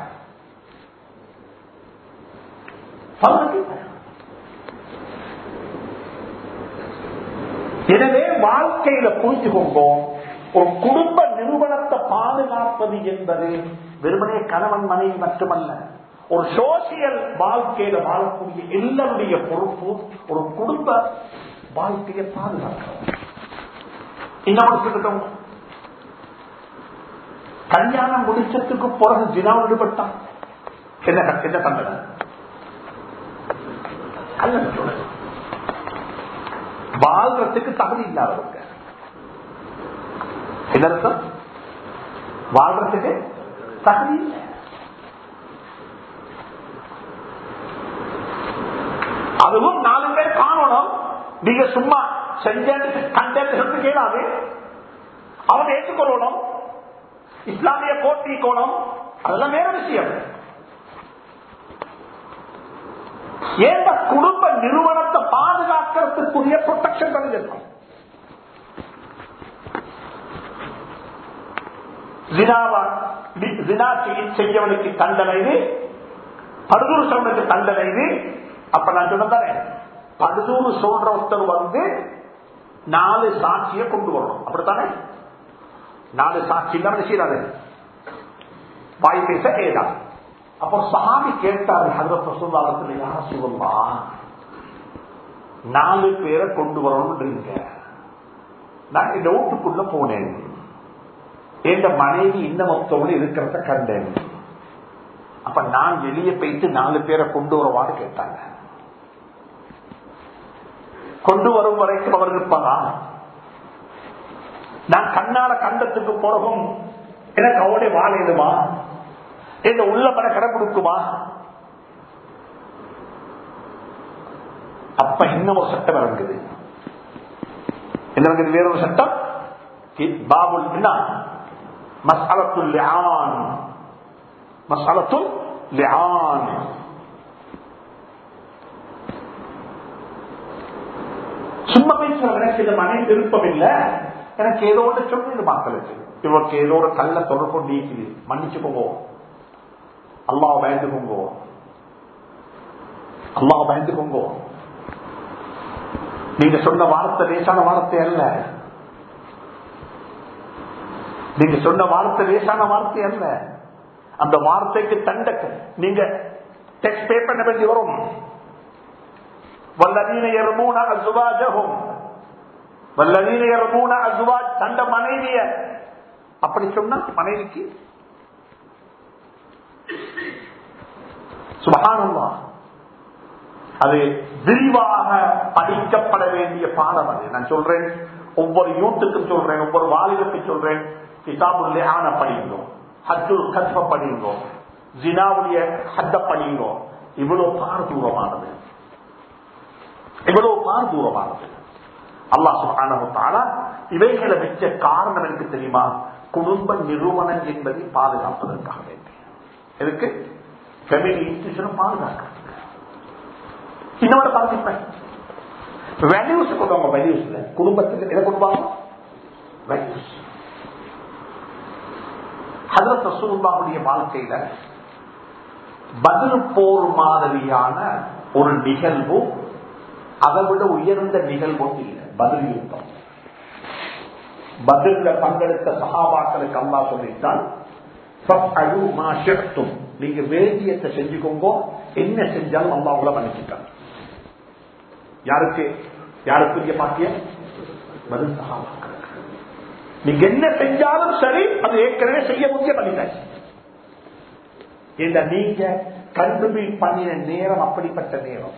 எனவே வாழ்க்கையில புரிஞ்சுக்கோங்க ஒரு குடும்ப நிறுவனத்தை பாதுகாப்பது என்பது வெறுமனே கணவன் மனைவி மட்டுமல்ல ஒரு சோசியல் வாழ்க்கையில வாழக்கூடிய எல்லாருடைய பொறுப்பு ஒரு குடும்ப வாழ்க்கையை பாதுகாக்க இன்னும் கல்யாணம் முடிச்சதுக்கு பிறகு தினம் ஈடுபட்டான் என்ன என்ன தண்டனை அல்ல சொல்லுங்க வாழ்றதுக்கு தகுதி இல்லாதவங்க என்ன அர்த்தம் வாழ்றதுக்கு தகுதி இல்லை அதுவும் நாலு பேர் காணணும் நீங்க சும்மா செஞ்சேன்னு கண்டேன்னு சொல்லி கேளாது அவங்க ஏற்றுக்கொள்ளணும் இஸ்லாமிய கோட்டி கோணம் அதெல்லாம் வேற விஷயம் ஏந்த குடும்ப நிறுவனத்தை பாதுகாக்கிறதுக்குரிய ப்ரொடெக்ஷன் பண்ணிருக்கும் செய்யவனுக்கு தண்டனை இது படுதூர் சொல்றதுக்கு தண்டனை இது அப்ப நான் சொன்னதானே படுதூர் சொல்ற ஒருத்தர் வந்து நாலு சாட்சியை கொண்டு வரணும் அப்படித்தானே நாலு சாட்சி இல்லாம செய்யறாரு வாய் பேச ஏதா அப்போ சஹாபி கேட்டாரு ஹதரத் ரசூல்லாத்துல யார சொல்லுமா நாலு பேரை கொண்டு வரணும்ன்றீங்க நான் இந்த வீட்டுக்குள்ள போனேன் என் மனைவி இந்த மொத்தோடு இருக்கிறத கண்டேன் அப்ப நான் வெளியே போயிட்டு நாலு பேரை கொண்டு வரவான்னு கேட்டாங்க கொண்டு வரும் வரைக்கும் அவர் இருப்பாரா நான் கண்ணால கண்டத்துக்கு பிறகும் எனக்கு அவருடைய வாழையிடுமா இந்த உள்ள பட கடை கொடுக்குமா அப்ப இன்னும் ஒரு சட்டம் இறங்குது எங்களுக்கு இது வேறொரு சட்டம் பாபுல் என்ன மசாலத்துல் லிஆன் மசாலத்துல் லிஆன் சும்மா பேசுற எனக்கு இந்த மனை விருப்பம் இல்ல எனக்கு ஏதோ ஒன்று சொல்லுது மக்களுக்கு இவருக்கு ஏதோ ஒரு கல்ல தொடர்பு கொண்டு இருக்குது மன்னிச்சுக்கோங்க அல்லாஹ் பயந்துக்கோங்க அல்லாஹ் பயந்துக்கோங்க நீங்க சொன்ன வார்த்தை லேசான வார்த்தை அல்ல நீங்க சொன்ன வார்த்தை லேசான வார்த்தை அல்ல அந்த வார்த்தைக்கு தண்ட நீங்க டெக்ஸ்ட் பே பண்ண வேண்டி வரும் வல்லதீன எர்மூன அசுவாஜகும் வல்லதீன எர்மூன அசுவாஜ் தண்ட மனைவிய அப்படி சொன்னா மனைவிக்கு சுபகானந்தா அது விரிவாக படிக்கப்பட வேண்டிய பாடம் அது நான் சொல்றேன் ஒவ்வொரு யூத்துக்கும் சொல்றேன் ஒவ்வொரு வாலிபுக்கு சொல்றேன் கிதாபுல்லே ஆன படிங்கோ ஹஜ்ஜுல் கத்ப படிங்கோ ஜினாவுடைய ஹத்த படிங்கோ இவ்வளவு பாரதூரமானது இவ்வளவு பாரதூரமானது அல்லாஹ் சுப்ஹானஹு தஆலா இவைகளை வச்ச காரணம் எனக்கு தெரியுமா குடும்ப நிறுவனம் என்பதை பாதுகாப்பதற்காக வேண்டி எதுக்கு ஃபெமிலி இன்ஸ்டியூஷனை பாதுகாக்கிறதுக்கு இன்னோட பாதிப்பேன் வேல்யூஸ் கொண்டு வேல்யூஸ்ல குடும்பத்துக்கு எதை கொண்டு வாங்க வேல்யூஸ் ஹதரத் ரசூலுல்லாஹுடைய வாழ்க்கையில பதில் போர் மாதிரியான ஒரு நிகழ்வு அதை விட உயர்ந்த நிகழ்வும் இல்லை பதில் யுத்தம் பதில பங்கெடுத்த சகாபாக்களுக்கு அல்லா சொல்லிட்டால் நீங்க வேதியத்தை செஞ்சுக்கோங்க என்ன செஞ்சாலும் அல்லா உங்களை மன்னிச்சுட்டாங்க யாருக்கு யாருக்குரிய பாக்கியம் பதில் சகாபாக்கள் நீங்க என்ன செஞ்சாலும் சரி அது ஏற்கனவே செய்ய முடிய பண்ணிட்டாச்சு நீங்க கண்டுபிடி பண்ணின நேரம் அப்படிப்பட்ட நேரம்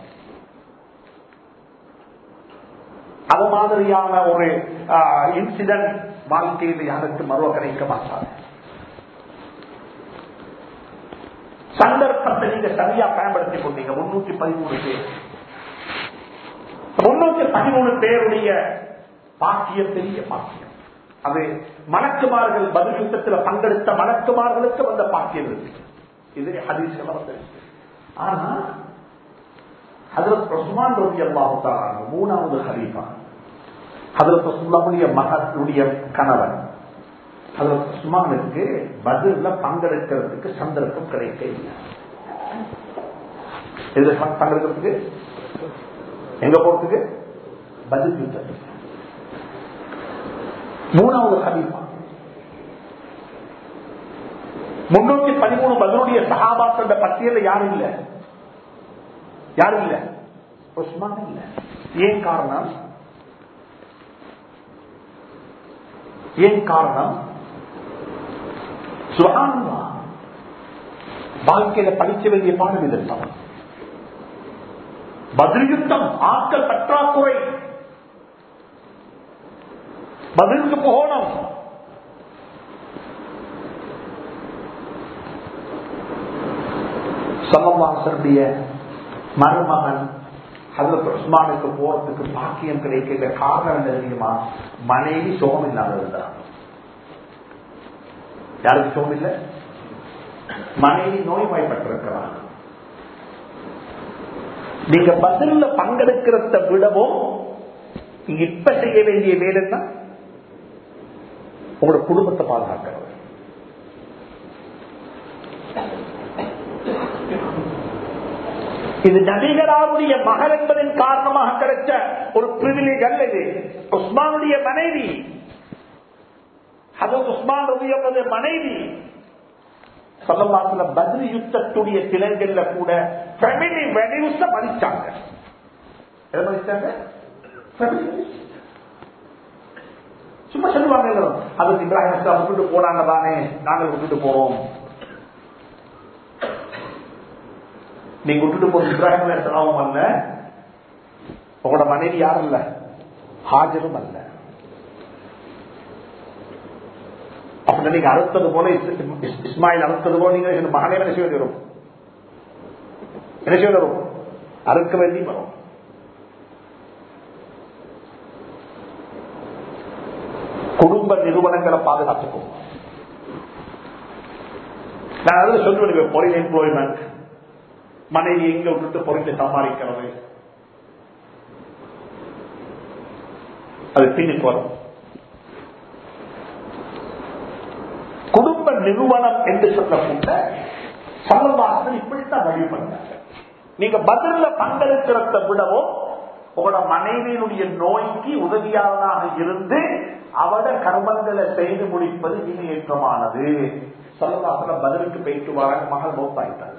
அது மாதிரியான ஒரு இன்சிடென்ட் வாழ்க்கையில் யாருக்கு மறுவ கிடைக்க மாட்டாங்க சந்தர்ப்பத்தை நீங்க சரியா பயன்படுத்திக் கொண்டீங்க முன்னூத்தி பதிமூணு பேர் முன்னூத்தி பதிமூணு பேருடைய பாக்கியம் பெரிய பாக்கியம் அது மணக்குமார்கள் பதில் யுத்தத்தில் பங்கெடுத்த மணக்குமார்களுக்கு வந்த பாக்கியம் இருக்கு இது ஹதீஸ்ல வந்து ஆனா ஹதரத் உஸ்மான் ரவி அல்லாஹால மூணாவது ஹலீஃபா ஹதரத் உஸ்மானுடைய மகனுடைய கணவன் ஹதரத் உஸ்மானுக்கு பதில பங்கெடுக்கிறதுக்கு சந்தர்ப்பம் கிடைக்க இல்லை இதுல பங்கெடுக்கிறதுக்கு எங்க போறதுக்கு பதில் யுத்தத்துக்கு மூணாவது ஹலீஃபா முன்னூத்தி பதிமூணு பதிலுடைய சகாபாக்கள் பட்டியல யாரும் இல்ல யாரும் இல்ல உஸ்மான் இல்ல ஏன் காரணம் ஏன் காரணம் சுகானந்தா வாழ்க்கையில படிக்க வேண்டிய பாடம் இதெல்லாம் பதில் யுத்தம் ஆட்கள் பற்றாக்குறை பதிலுக்கு போகணும் சமவாசருடைய மருமகன் ஹசரத் உஸ்மானுக்கு போறதுக்கு பாக்கியம் கிடைக்கிற காரணம் என்ன தெரியுமா மனைவி சுகம் இல்லாத இருந்தார் யாருக்கு சுகம் இல்லை மனைவி நோய்வாய்ப்பட்டிருக்கிறார் நீங்க பதில பங்கெடுக்கிறத விடவும் நீங்க இப்ப செய்ய வேண்டிய வேலை தான் உங்களோட குடும்பத்தை பாதுகாக்கிறது இது நபிகளாருடைய மகள் என்பதன் காரணமாக கிடைச்ச ஒரு பிரிவிலேஜ் அல்ல இது உஸ்மானுடைய மனைவி அது உஸ்மான் ரவியோட மனைவி சொல்லமாத்துல பதில் யுத்தத்துடைய சிலைகள்ல கூட ஃபெமிலி வெடியூஸ மதிச்சாங்க எதை மதிச்சாங்க சும்மா சொல்லுவாங்க அது இப்ராஹிம் விட்டுட்டு போனாங்க தானே நாங்கள் விட்டுட்டு போறோம் நீங்க விட்டுட்டு போற இப்ராஹிம் அலிஸ்லாமும் அல்ல உங்களோட மனைவி யாரும் இல்ல ஹாஜரும் அல்ல அப்ப நீங்க அறுத்தது போல இஸ்மாயில் அறுத்தது போல நீங்க மகனே என்ன செய்ய வரும் என்ன செய்ய வரும் அறுக்க வேண்டி வரும் குடும்ப நிறுவனங்களை பாதுகாத்துக்கோங்க நான் அதில் சொல்லுவேன் பொறில் எம்ப்ளாய்மெண்ட் மனைவி எங்க விட்டு பொறிஞ்சு சமாளிக்கிறது அது பின்னுக்கு வரும் குடும்ப நிறுவனம் என்று சொல்லக்கூட சமவாசன் இப்படித்தான் வழி பண்ணாங்க நீங்க பதில பங்கெடுக்கிறத விடவும் உங்களோட மனைவியினுடைய நோய்க்கு உதவியாளனாக இருந்து அவட கர்மங்களை செய்து முடிப்பது இணையற்றமானது சொல்லவாசன பதிலுக்கு போயிட்டு வர மகள் மௌத்தாயிட்டாங்க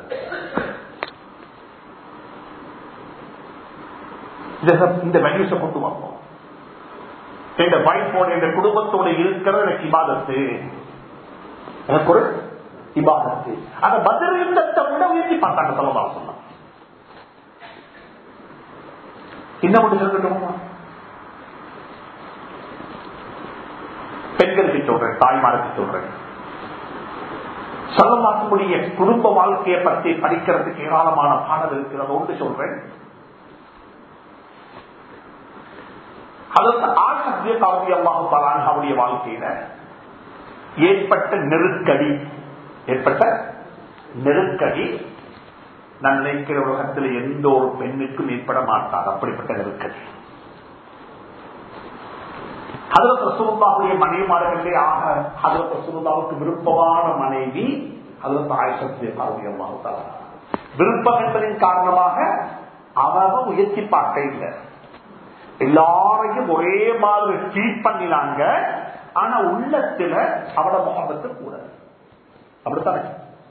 இந்த வேல்யூஸை கொண்டு வரணும் எங்க வைஃபோட எங்க குடும்பத்தோட இருக்கிறது எனக்கு இபாதத்து எனக்கு ஒரு இபாதத்து அந்த பதில் யுத்தத்தை விட உயர்த்தி பார்த்தாங்க சொல்லவா சொன்னா இன்னும் ஒன்று சொல்லட்டுமா பெண்களுக்கு சொல்றேன் தாய்மாருக்கு சொல்றேன் சொல்லமாக்கக்கூடிய குடும்ப வாழ்க்கையை பற்றி படிக்கிறதுக்கு ஏராளமான பாடல் இருக்கிறது ஒன்று சொல்றேன் அதற்கு ஆசிரிய காவிய அல்லாஹுடைய வாழ்க்கையில ஏற்பட்ட நெருக்கடி ஏற்பட்ட நெருக்கடி நான் நினைக்கிற உலகத்தில் எந்த ஒரு பெண்ணுக்கும் ஏற்பட மாட்டார் அப்படிப்பட்ட நெருக்கடி ஹதரத் ரசூலுல்லாவுடைய மனைவிமார்களே ஆக ஹதரத் ரசூலுல்லாவுக்கு விருப்பமான மனைவி ஹதரத் ஆயிஷத்திய காவிய அல்லாஹு விருப்பம் என்பதன் காரணமாக அவ முயற்சி பார்க்க இல்லை எல்லாரையும் ஒரே மாதிரி ட்ரீட் பண்ணினாங்க ஆனா உள்ளத்துல அவட முகபத்து கூட அப்படித்தானே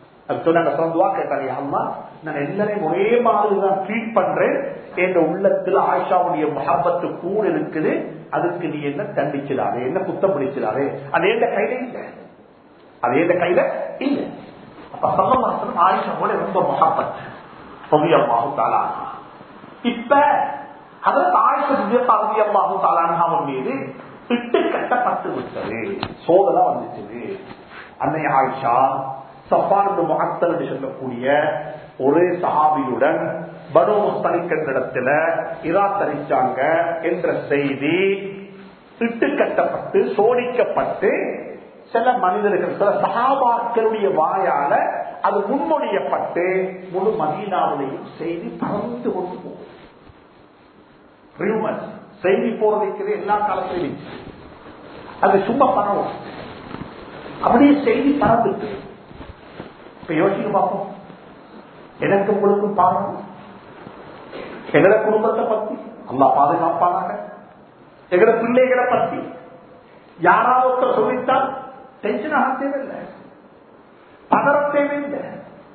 நான் எல்லாரையும் ஒரே மாதிரி தான் ட்ரீட் பண்றேன் என்ற உள்ளத்துல ஆயிஷாவுடைய முகபத்து கூட இருக்குது அதுக்கு நீ என்ன தண்டிச்சிடாரு என்ன குத்தம் பிடிச்சிடாரு அது எந்த கையில இல்ல அது எந்த கையில இல்ல அப்ப சல்லமாசனம் ஆயிஷாவோட ரொம்ப முகப்பத் தாலா இப்ப அதற்கு ஆயிஷம் தாலான் மீது திட்டு கட்டப்பட்டு விட்டது சோதனை வந்துச்சு அன்னை ஆயிஷா சப்பானது மகத்தல் என்று சொல்லக்கூடிய ஒரே சஹாபியுடன் பனு முஸ்தலிக்கிற இரா தரிச்சாங்க என்ற செய்தி திட்டு கட்டப்பட்டு சோடிக்கப்பட்டு சில மனிதர்கள் சில சகாபாக்களுடைய வாயால அது முன்மொழியப்பட்டு முழு மதீனாவிலையும் செய்தி பறந்து கொண்டு போகும் ரியூமர்ஸ் செய்தி போறதுக்கு எல்லா காலத்திலும் அது சும்மா பரவும் அப்படியே செய்தி பறந்துட்டு இப்ப யோசிக்க பார்ப்போம் எனக்கு உங்களுக்கும் பாடம் எங்கட குடும்பத்தை பத்தி அல்லா பாதுகாப்பானாக எங்கட பிள்ளைகளை பத்தி யாராவது சொல்லித்தான் டென்ஷன் ஆக தேவையில்லை பதற தேவையில்லை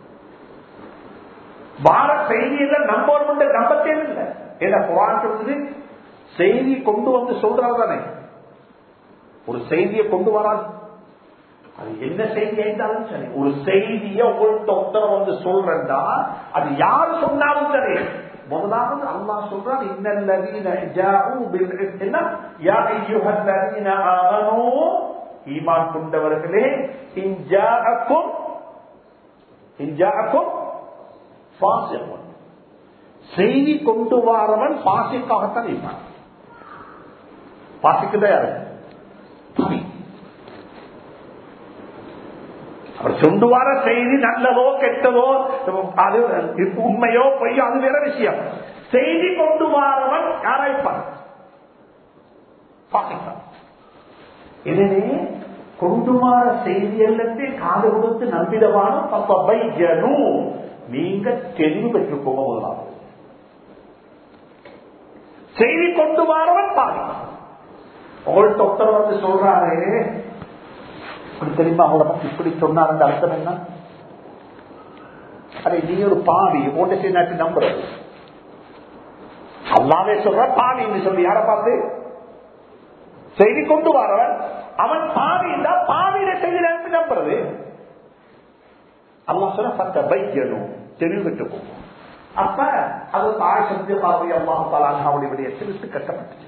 வார செய்தியில நம்ப நம்ப தேவையில்லை ஏன்னா குரான் சொல்றது செய்தி கொண்டு வந்து சொல்றாரு தானே ஒரு செய்தியை கொண்டு வராது அது என்ன செய்தி இருந்தாலும் சரி ஒரு செய்தியை உங்கள்கிட்ட ஒருத்தர் வந்து சொல்றா அது யாரு சொன்னாலும் சரி முதலாவது அல்லா சொல்றான் இன்னல்லதீன ஜாஉ பில் இஸ்னா யா அய்யுஹல்லதீன ஆமனூ ஈமான் கொண்டவர்களே இன் ஜாஅக்கும் இன் ஜாஅக்கும் ஃபாசிகுன் செய்தி கொண்டு வாரவன் பாசிக்காகத்தான் இருப்பான் பாசிக்குதான் யாரு அவர் சொண்டு வர செய்தி நல்லதோ கெட்டதோ அது உண்மையோ பொய்யோ அது வேற விஷயம் செய்தி கொண்டு வாரவன் யாராய்ப்பான் பாசிப்பான் எனவே கொண்டு வார செய்தி எல்லாத்தையும் காது கொடுத்து நம்பிடவான பப்பை ஜனு நீங்க தெளிவு பெற்றுக்கோங்க முதலாவது செய்தி கொண்டு வரவன் பாருங்க உங்கள்கிட்ட ஒருத்தர் வந்து சொல்றாரு இப்படி தெரியுமா அவங்கள பத்தி இப்படி சொன்னார் அர்த்தம் என்ன அரே நீ ஒரு பாவி ஓட்ட செய்ய நம்புறது அல்லாவே சொல்ற பாவி சொல்லி யார பார்த்து செய்தி கொண்டு வரவன் அவன் பாவி இருந்தா பாவியில செய்தி நம்புறது அல்லா சொல்ல பத்த பைக்கணும் தெளிவு பெற்றுக்கோங்க அப்ப அது தாய் சத்தியபாவை அல்லாஹாலுடைய விடயத்தில் கட்டப்பட்டுச்சு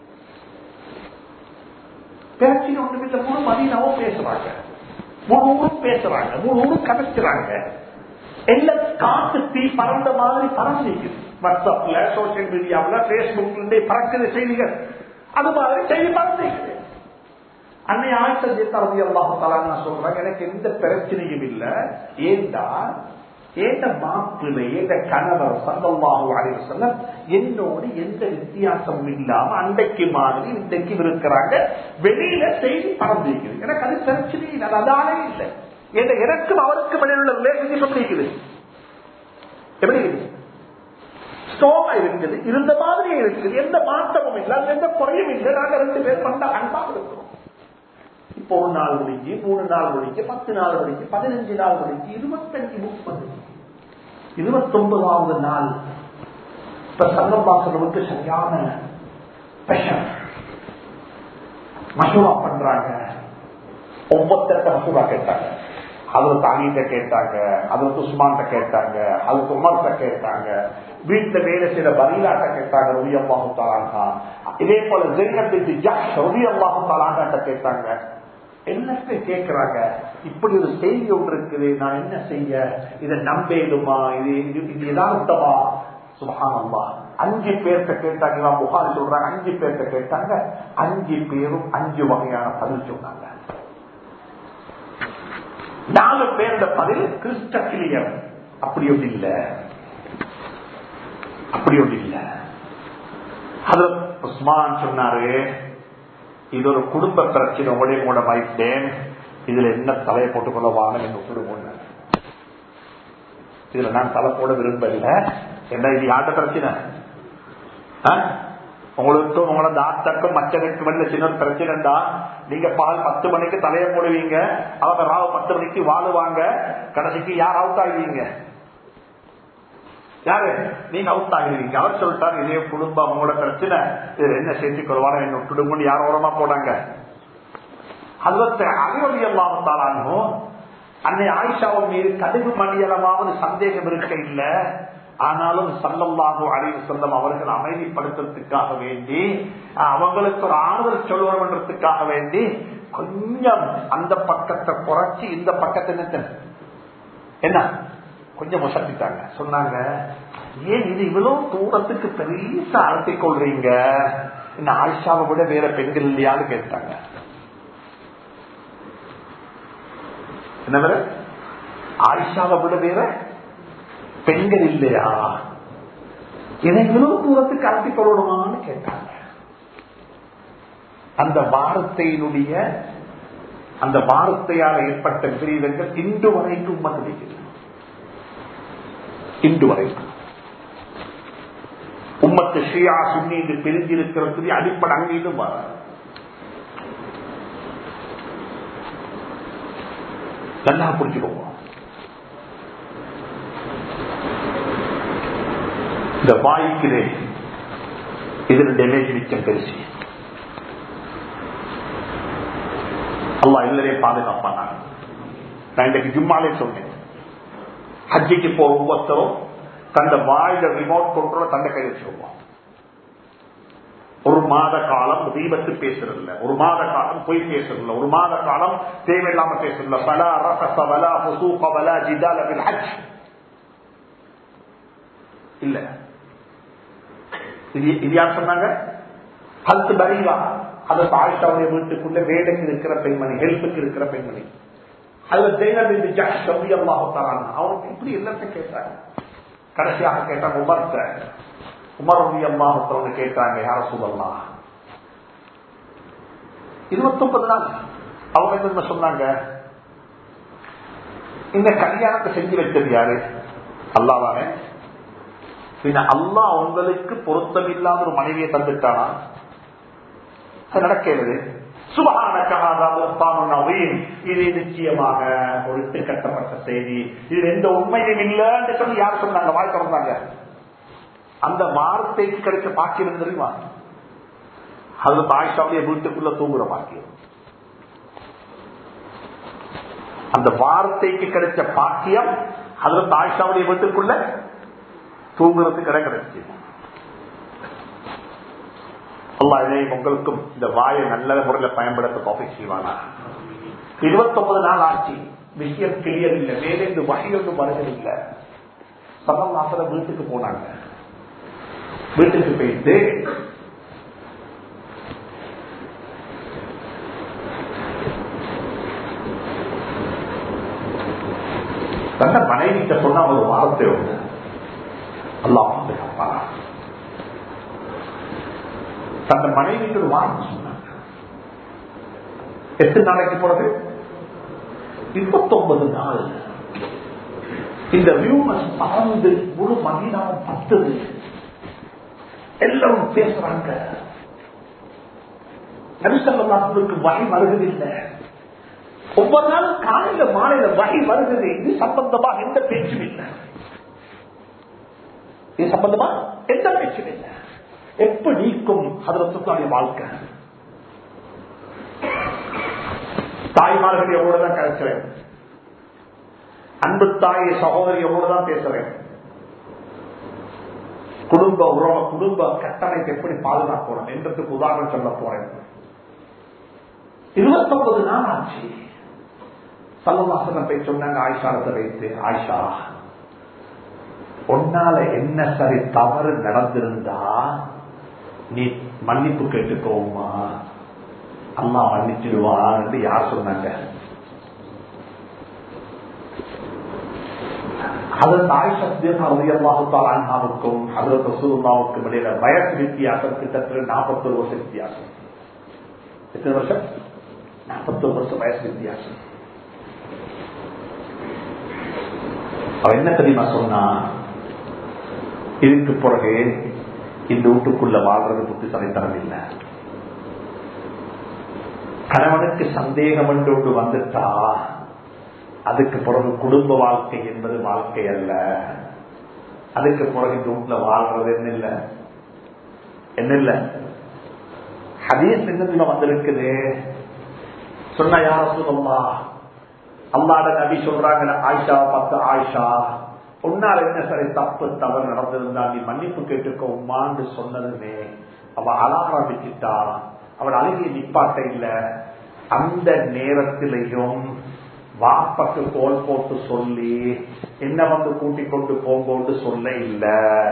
பேச்சு ஒன்றுமில்ல முழு மதினாவும் பேசுறாங்க முழு ஊரும் பேசுறாங்க முழு ஊரும் கதைச்சுறாங்க எல்லாம் காத்து தீ பறந்த மாதிரி பறந்துக்குது வாட்ஸ்அப்ல சோசியல் மீடியாவில் பேஸ்புக்ல பறக்குது செய்திகள் அது மாதிரி செய்தி பறந்துக்குது அன்னை ஆயிஷா ஜேத்தா ரதி அல்லாஹு தஆலா சொல்றாங்க எனக்கு எந்த பிரச்சனையும் இல்ல ஏண்டா ஏந்த மாப்பிள்ளை ஏந்த கணவர் சல்லல்லாஹு அலைஹி வஸல்லம் என்னோடு எந்த வித்தியாசமும் இல்லாம அன்றைக்கு மாதிரி இன்றைக்கு இருக்கிறாங்க வெளியில செய்தி பறந்திருக்குது எனக்கு அது பிரச்சனை இல்லை அது அதானே இல்லை ஏன்னா எனக்கும் அவருக்கும் இடையில உள்ள ரிலேஷன்ஷிப் எப்படி இருக்குது எப்படி இருக்குது ஸ்ட்ராங்கா இருக்குது இருந்த மாதிரியே இருக்குது எந்த மாற்றமும் இல்லை அது எந்த குறையும் இல்லை நாங்க ரெண்டு பேரும் பண்ண அன்பாக இருக்கிறோம் இப்போ ஒரு நாள் முடிஞ்சு மூணு நாள் முடிஞ்சு பத்து நாள் முடிஞ்சு பதினஞ்சு நாள் முடிஞ்சு இருபத்தஞ்சு முப்பது இருபத்தொன்பதாவது நாள் இப்ப சங்கம்பாசனவுக்கு சரியான பிரஷர் மசூரா பண்றாங்க ஒவ்வொருத்தர்கிட்ட மசூரா கேட்டாங்க அதுல தாலிகிட்ட கேட்டாங்க அதுல உஸ்மான்கிட்ட கேட்டாங்க அதுல உமர்கிட்ட கேட்டாங்க வீட்டுல வேலை செய்யற பரீலாட்ட கேட்டாங்க ரவி அல்லாஹு தாலாங்கா இதே போல ஜெயினத்துக்கு ஜாஷ் ரவி அல்லாஹு தாலாங்கிட்ட கேட்டாங்க எல்லாத்தையும் கேட்கிறாங்க இப்படி ஒரு செய்தி ஒன்று இருக்குது நான் என்ன செய்ய இதை நம்பேடுமா இது இது இது யதார்த்தமா சுபஹானல்லா அஞ்சு பேர்த்த கேட்டாங்க இமாம் புகாரி சொல்றாங்க அஞ்சு பேர்த்த கேட்டாங்க அஞ்சு பேரும் அஞ்சு வகையான பதில் சொன்னாங்க நாலு பேரோட பதில் கிறிஸ்ட கிளியர் அப்படி ஒன்று இல்ல அப்படி ஒன்று இல்ல அது உஸ்மான் சொன்னாரு இது ஒரு குடும்ப பிரச்சனை உடைய மூலம் ஆயிட்டேன் இதுல என்ன தலையை போட்டுக் கொள்ளவாங்க என்று விட்டுடுவோம் இதுல நான் தலை போட விரும்பல என்ன இது யார்ட்ட பிரச்சனை ஆ? உங்களுக்கும் உங்களோட தாத்தாக்கும் மற்றவருக்கு மனித சின்ன ஒரு பிரச்சனைடா நீங்க பால் பத்து மணிக்கு தலையை போடுவீங்க அவங்க ராவு பத்து மணிக்கு வாழுவாங்க கடைசிக்கு யார் அவுட் ஆகுவீங்க யாரு நீங்க அவுட் ஆகிருவீங்க அவர் சொல்லிட்டார் இதே குடும்பம் உங்களோட பிரச்சனை இதுல என்ன சேர்த்துக் கொள்வாரோ என்ன விட்டுடுங்கன்னு யார் ஓரமா போனாங்க அதுவத்து அகவலி அல்லாமத்தாலும் அன்னை ஆயிஷாவின் மீது கடுகு மணியளவாவது சந்தேகம் இருக்க இல்ல ஆனாலும் சல்லல்லாஹு அலைவு செல்லம் அவர்கள் அமைதிப்படுத்துறதுக்காக வேண்டி அவங்களுக்கு ஒரு ஆறுதல் சொல்லுவோம் என்றதுக்காக வேண்டி கொஞ்சம் அந்த பக்கத்தை குறைச்சி இந்த பக்கத்தை நிறுத்த என்ன கொஞ்சம் முசட்டிட்டாங்க சொன்னாங்க ஏன் இது இவ்வளவு தூரத்துக்கு பெரிய அழைத்திக் கொள்றீங்க இந்த ஆயிஷாவை விட வேற பெண்கள் இல்லையான்னு கேட்டாங்க என்ன வேற ஆயிஷாவை விட வேற பெண்கள் இல்லையா இதை இவ்வளவு தூரத்துக்கு அழைத்திக் கொள்ளணுமான்னு கேட்டாங்க அந்த வார்த்தையினுடைய அந்த வார்த்தையால் ஏற்பட்ட பிரிவுகள் இன்று வரைக்கும் மகிழ்கிறது இன்று வரைக்கும் உம்மத்து ஷியா சுன்னி என்று பிரிஞ்சிருக்கிறது அடிப்படை அங்கீடும் வர நல்லா புரிஞ்சுக்கோங்க இந்த வாய்க்கிறே இதுல டேமேஜ் மிச்சம் பெருசு அல்லா எல்லாரையும் பாதுகாப்பாங்க நான் இன்றைக்கு ஜும்மாலே சொன்னேன் ஹஜ்ஜிக்கு போற ஒவ்வொருத்தரும் தந்த வாயில ரிமோட் கண்ட்ரோல் தந்த கையில் வச்சுக்கோங்க ஒரு மாத காலம் தீபத்து பேசுறதில்ல ஒரு மாத காலம் பொய் பேசுறதில்ல ஒரு மாத காலம் தேவையில்லாம பேசுறதில்ல பலா ரச பலா புசூக பலா ஜிதால பில் ஹஜ் இல்ல இது இது யார் சொன்னாங்க ஹல்த் பரீரா அது ஆயிஷாவுடைய வீட்டுக்குள்ள வேலைக்கு இருக்கிற பெண்மணி ஹெல்ப்புக்கு இருக்கிற பெண்மணி அதுல ஜெயினபின் ஜாஷ் ரவி அல்லாஹு தரான் அவனுக்கு இப்படி எல்லாத்தையும் கேட்டாங்க கடைசியாக கேட்டாங்க உமர்த்த உமர் ரவி அல்லாஹு கேட்டாங்க யார சொல்லலாம் இருபத்தொன்பது நாள் அவங்க என்ன சொன்னாங்க இந்த கல்யாணத்தை செஞ்சு வச்சது யாரு அல்லாதானே பின்ன அல்லா உங்களுக்கு பொருத்தம் இல்லாத ஒரு மனைவியை தந்துட்டானா அது நடக்கிறது இது நிச்சயமாக ஒரு கட்டப்பட்ட செய்தி இது எந்த உண்மையும் இல்லைன்னு சொல்லி யார் சொன்னாங்க வாய் திறந்தாங்க அந்த வார்த்தைக்கு கிடைச்ச பாக்கியம் தெரியுமா அது ஆயிஷாவுடைய வீட்டுக்குள்ள தூங்குற பாக்கியம் அந்த வார்த்தைக்கு கிடைச்ச பாக்கியம் அதுல ஆயிஷாவுடைய வீட்டுக்குள்ள தூங்குறதுக்கு இடம் கிடைச்சு அல்லா இதையும் உங்களுக்கும் இந்த வாயை நல்ல முறையில் பயன்படுத்த கோப்பை செய்வானா இருபத்தொன்பது நாள் ஆச்சு விஷயம் கிளியர் இல்லை வேற இந்த வகை ஒன்றும் வருவதில்லை சமம் நாசர வீட்டுக்கு போனாங்க வீட்டுக்கு போயிட்டு தன்ன மனைவிட்ட சொன்ன ஒரு வார்த்தை உண்டு அல்லா பாதுகாப்பாரா தன் மனைவிக்கு ஒரு வார்த்தை சொன்னாங்க எத்தனை நாளைக்கு போறது இருபத்தொன்பது நாள் இந்த வியூமஸ் பறந்து முழு மதினாவும் பத்துது எல்லாரும் பேசுறாங்க நபிசல்லாத்துக்கு வகை வருவதில்லை ஒவ்வொரு நாளும் காலையில மாலையில வகை வருகிறது இது சம்பந்தமா எந்த பேச்சும் இல்லை இது சம்பந்தமா எந்த பேச்சும் இல்லை எப்படிக்கும் அதற்கு வாழ்க்கை தாய்மார்கள் எவ்வளவு தான் கிடைக்கிறேன் அன்பு தாய் சகோதரி எவ்வளவு தான் பேசுறேன் குடும்ப உறவ குடும்ப கட்டமைப்பு எப்படி பாதுகாக்கணும் என்றதுக்கு உதாரணம் சொல்ல போறேன் இருபத்தொன்பது நாள் ஆச்சு சல்லவாசனம் போய் சொன்னாங்க ஆயிஷாரத்தை வைத்து ஆயிஷா உன்னால என்ன சரி தவறு நடந்திருந்தா நீ மன்னிப்பு கேட்டுக்கோமா அம்மா மன்னிச்சிடுவான்னு யார் சொன்னாங்க அதற்கு ஆயிஷத்தியல்லாவுக்கும் அதற்கு ரசூலுல்லாவுக்கும் இடையில வயசு வித்தியாசம் கிட்டத்தட்ட நாற்பத்தொரு வருஷம் வித்தியாசம் எத்தனை வருஷம் நாற்பத்தொரு வருஷம் வயசு வித்தியாசம் அவ என்ன தெரியுமா சொன்னா இதுக்கு பிறகு இந்த வீட்டுக்குள்ள வாழ்றது புத்திசாலித்தனம் இல்லை கணவனுக்கு சந்தேகம் என்று ஒன்று வந்துட்டா அதுக்கு பிறகு குடும்ப வாழ்க்கை என்பது வாழ்க்கை அல்ல அதுக்கு பிறகு இந்த வீட்டுல வாழ்றது என்ன இல்ல என்ன இல்ல ஹதீஸ் என்ன வந்திருக்குது சொன்ன யார சொல்லா அல்லாட நபி சொல்றாங்க ஆயிஷா பார்த்து ஆயிஷா உன்னால் என்ன சரி தப்பு தவறு நடந்திருந்தா நீ மன்னிப்பு கேட்டுக்கோ உமான்னு சொன்னதுமே அவ அழ ஆரம்பிச்சுட்டா அவன் அழுகிய நிப்பாட்ட இல்ல அந்த நேரத்திலையும் வாப்பக்கு கோல் போட்டு சொல்லி என்ன வந்து கூட்டிக் கொண்டு போங்கோண்டு சொல்ல இல்ல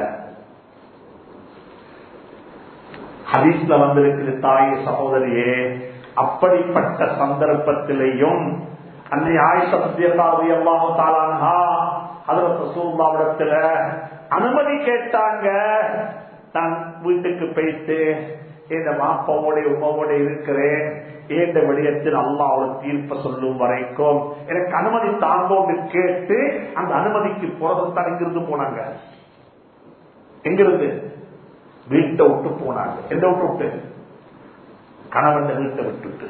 ஹதீஸ்ல வந்திருக்கிற தாய் சகோதரியே அப்படிப்பட்ட சந்தர்ப்பத்திலையும் அன்னை ஆயுஷ சத்தியசாதி அல்லாம தாளானா அதுல சூழ்நாவிடத்துல அனுமதி கேட்டாங்க நான் வீட்டுக்கு போயிட்டு என் மாப்பாவோட உமாவோட இருக்கிறேன் ஏண்ட விடயத்தில் அல்லா ஒரு தீர்ப்ப சொல்லும் வரைக்கும் எனக்கு அனுமதி தாங்கோன்னு கேட்டு அந்த அனுமதிக்கு புறத்தான் எங்கிருந்து போனாங்க எங்கிருந்து வீட்டை விட்டு போனாங்க எந்த விட்டு விட்டு கணவன் வீட்டை விட்டுட்டு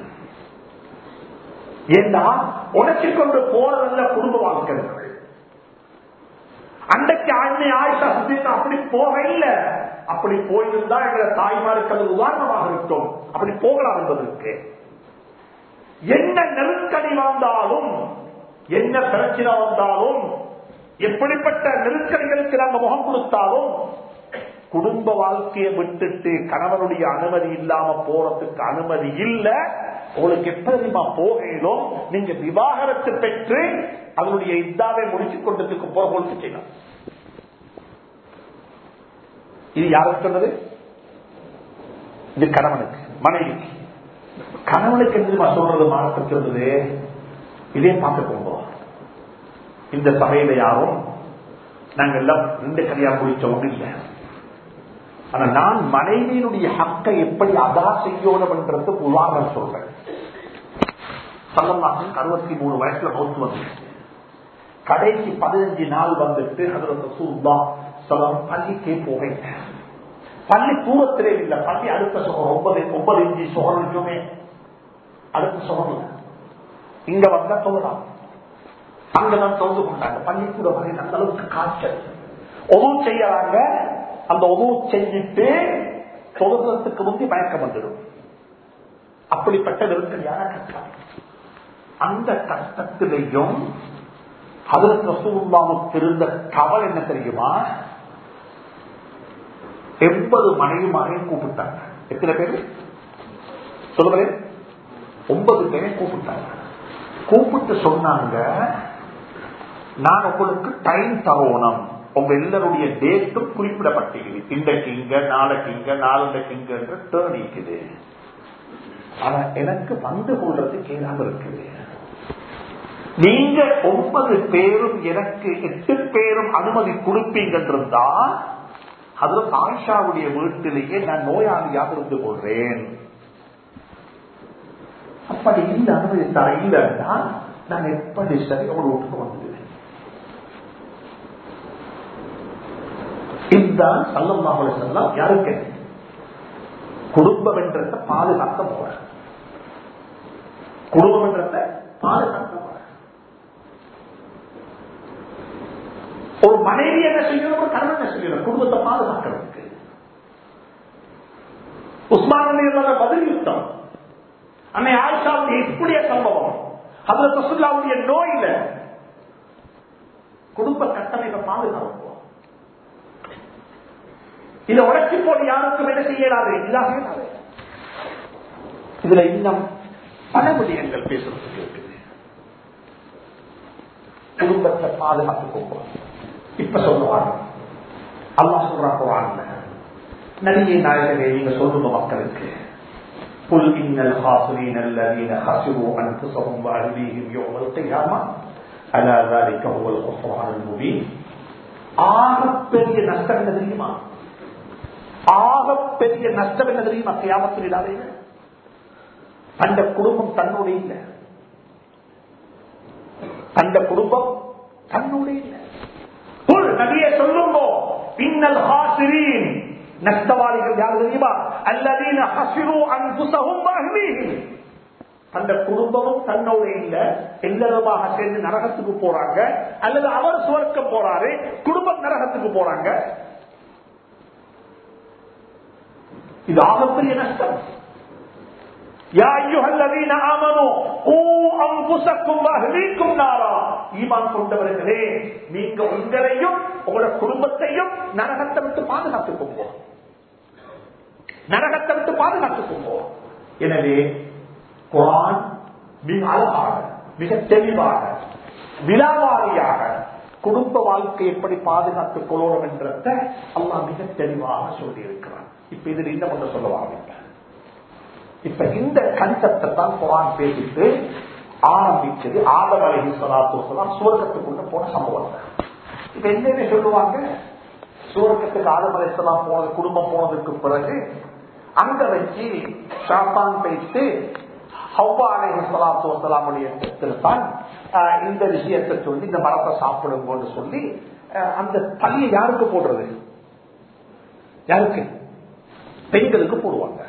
ஏண்டா உடச்சி கொண்டு போறதல்ல குடும்ப வாழ்க்கைகள் அன்றைக்கு அன்னை ஆயிஷா சித்திக்கு அப்படி போக இல்லை அப்படி போயிருந்தா எங்களை தாய்மாருக்கு அது உதாரணமாக இருக்கும் அப்படி போகலாம் என்பதற்கு என்ன நெருக்கடி வந்தாலும் என்ன பிரச்சனை வந்தாலும் எப்படிப்பட்ட நெருக்கடிகளுக்கு நாங்கள் முகம் கொடுத்தாலும் குடும்ப வாழ்க்கையை விட்டுட்டு கணவனுடைய அனுமதி இல்லாம போறதுக்கு அனுமதி இல்ல உங்களுக்கு எப்படிமா போகையிலும் நீங்க விவாகரத்து பெற்று அதனுடைய இதாவை முடிச்சு கொண்டதுக்கு போற பொழுது செய்யலாம் இது யாருக்கு சொன்னது இது கணவனுக்கு மனைவிக்கு கணவனுக்கு என்ன சொல்றது மாறத்தை சொல்றது இதே பார்த்துக்கோங்க இந்த சபையில யாரும் நாங்க எல்லாம் ரெண்டு கல்யாணம் முடிச்சவங்க இல்லை ஆனா நான் மனைவியினுடைய ஹக்கை எப்படி அதா செய்யணும் என்றதுக்கு உதாரணம் சொல்றேன் சல்லல்லாஹுக்கு அறுபத்தி மூணு வயசுல மௌத்து வந்து கடைசி பதினஞ்சு நாள் வந்துட்டு அதுல சூர்பா சொல்லம் பள்ளிக்கே போவேன் பள்ளி தூரத்திலே இல்லை பள்ளி அடுத்த சுகம் ஒன்பது ஒன்பது இஞ்சி சுகம் இருக்குமே அடுத்த சுகம் இங்க வந்தா சொல்லலாம் அங்கதான் தொழுது கொண்டாங்க பள்ளிக்கூட வரையில் அந்த அளவுக்கு காய்ச்சல் ஒது செய்யறாங்க அந்த உதவு செஞ்சுட்டு தொழுகிறதுக்கு முந்தி மயக்கம் வந்துடும் அப்படிப்பட்ட நெருக்கடியான கஷ்டம் அந்த கஷ்டத்திலையும் அதற்கு ரசூல்லாவுக்கு இருந்த கவல் என்ன தெரியுமா எண்பது மனைவிமாரையும் கூப்பிட்டாங்க எத்தனை பேர் சொல்லுங்களேன் ஒன்பது பேரையும் கூப்பிட்டாங்க கூப்பிட்டு சொன்னாங்க நான் உங்களுக்கு டைம் தரோணும் உங்க எல்லாருடைய டேட்டும் குறிப்பிடப்பட்டிருக்குது இன்றைக்கு இங்க நாளைக்கு இங்க நாளைக்கு இங்க டேர்ன் இருக்குது ஆனா எனக்கு வந்து கொள்றதுக்கு ஏதாவது இருக்குது நீங்க ஒன்பது பேரும் எனக்கு எட்டு பேரும் அனுமதி கொடுப்பீங்கன்றிருந்தா அதுல ஆயிஷாவுடைய வீட்டிலேயே நான் நோயாளியாக இருந்து கொள்றேன் அப்படி இந்த அனுமதி தர இல்லைன்னா நான் எப்படி சரி அவள் வீட்டுக்கு வந்துடுவேன் இதுதான் சல்லம்மாவளை செல்லாம் யாருக்கு குடும்பம் என்றத பாதுகாக்க போற குடும்பம் என்றத பாதுகாக்க போற ஒரு மனைவி என்ன செய்யணும் ஒரு கணவன் என்ன செய்யணும் குடும்பத்தை பாதுகாக்கிறதுக்கு உஸ்மான் அலி பதில் யுத்தம் அன்னை ஆயிஷாவுடைய இப்படிய சம்பவம் அதுல ரசுல்லாவுடைய நோயில குடும்ப கட்டமைப்பை பாதுகாப்போம் இதை உடச்சி போட்டு யாருக்கும் என்ன செய்யலாது இல்லாத இதுல இன்னும் பல விடயங்கள் பேசுறதுக்கு இருக்குது குடும்பத்தை பாதுகாத்துக் கொள்வோம் இப்ப சொல்லுவாங்க அல்லா சொல்ற குரான்ல நடிகை நாயகனே நீங்க சொல்லுங்க மக்களுக்கு قل إن الخاسرين الذين خسروا أنفسهم وأهليهم يوم القيامة ألا ذلك هو الخسران المبين ஆகப்பெரிய நஷ்டம் என்ன தெரியுமா ஆகப்பெரிய நஷ்டம் என்ன தெரியுமா கியாமத்தில் இல்லாத அந்த குடும்பம் தன்னோட இல்லை அந்த குடும்பம் தன்னோட இல்லை நபியை சொல்லுங்கோ இன்னல் ஹாசிரீன் நஷ்டவாளிகள் யார் தெரியுமா அல்லதீன ஹசிரு அன்புசகும் அந்த குடும்பமும் தன்னோட இல்ல எல்லாருமாக சேர்ந்து நரகத்துக்கு போறாங்க அல்லது அவர் சுவர்க்கம் போறாரு குடும்பம் நரகத்துக்கு போறாங்க இது ஆகப்பெரிய நஷ்டம் يا أيها الذين آمنوا قوا أنفسكم وأهليكم نارا ஈமான் கொண்டவர்களே நீங்க உங்களையும் உங்களோட குடும்பத்தையும் நரகத்தை விட்டு பாதுகாத்துக் கொள்வோம் நரகத்தை விட்டு பாதுகாத்துக் கொள்வோம் எனவே குரான் மிக அழகாக மிக தெளிவாக விழாவாரியாக குடும்ப வாழ்க்கை எப்படி பாதுகாத்துக் கொள்ளணும் என்றத அல்லா மிக தெளிவாக சொல்லி இருக்கிறான் இப்ப இதில் இன்னும் ஒன்று சொல்லுவாங்க இப்ப இந்த கன்செப்டை தான் குரான் பேசிட்டு ஆரம்பிச்சது ஆதம் அலஹி சலாத்து வலாம் சுவர்க்கத்துக்குள்ள போன சம்பவம் இப்ப என்னன்னு சொல்லுவாங்க சுவர்க்கத்துக்கு ஆதம் அலிஸ்லாம் போனது குடும்பம் போனதுக்கு பிறகு அங்க வச்சு ஷாப்பான் பேசிட்டு ஹவ்வா அலஹி சலாத்து வலாமுடைய தான் இந்த விஷயத்தை சொல்லி இந்த மரத்தை சாப்பிடுங்கன்னு சொல்லி அந்த பள்ளியை யாருக்கு போடுறது யாருக்கு பெண்களுக்கு போடுவாங்க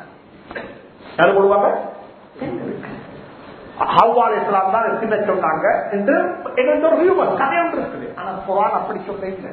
யாரு போடுவாங்க பெண்களுக்கு ஹவ்வால் இஸ்லாம் தான் சின்ன சொன்னாங்க என்று எங்களுக்கு ஒரு ரியூமர் கதை ஒன்று இருக்குது ஆனா குரான் அப்படி சொல்ல இல்லை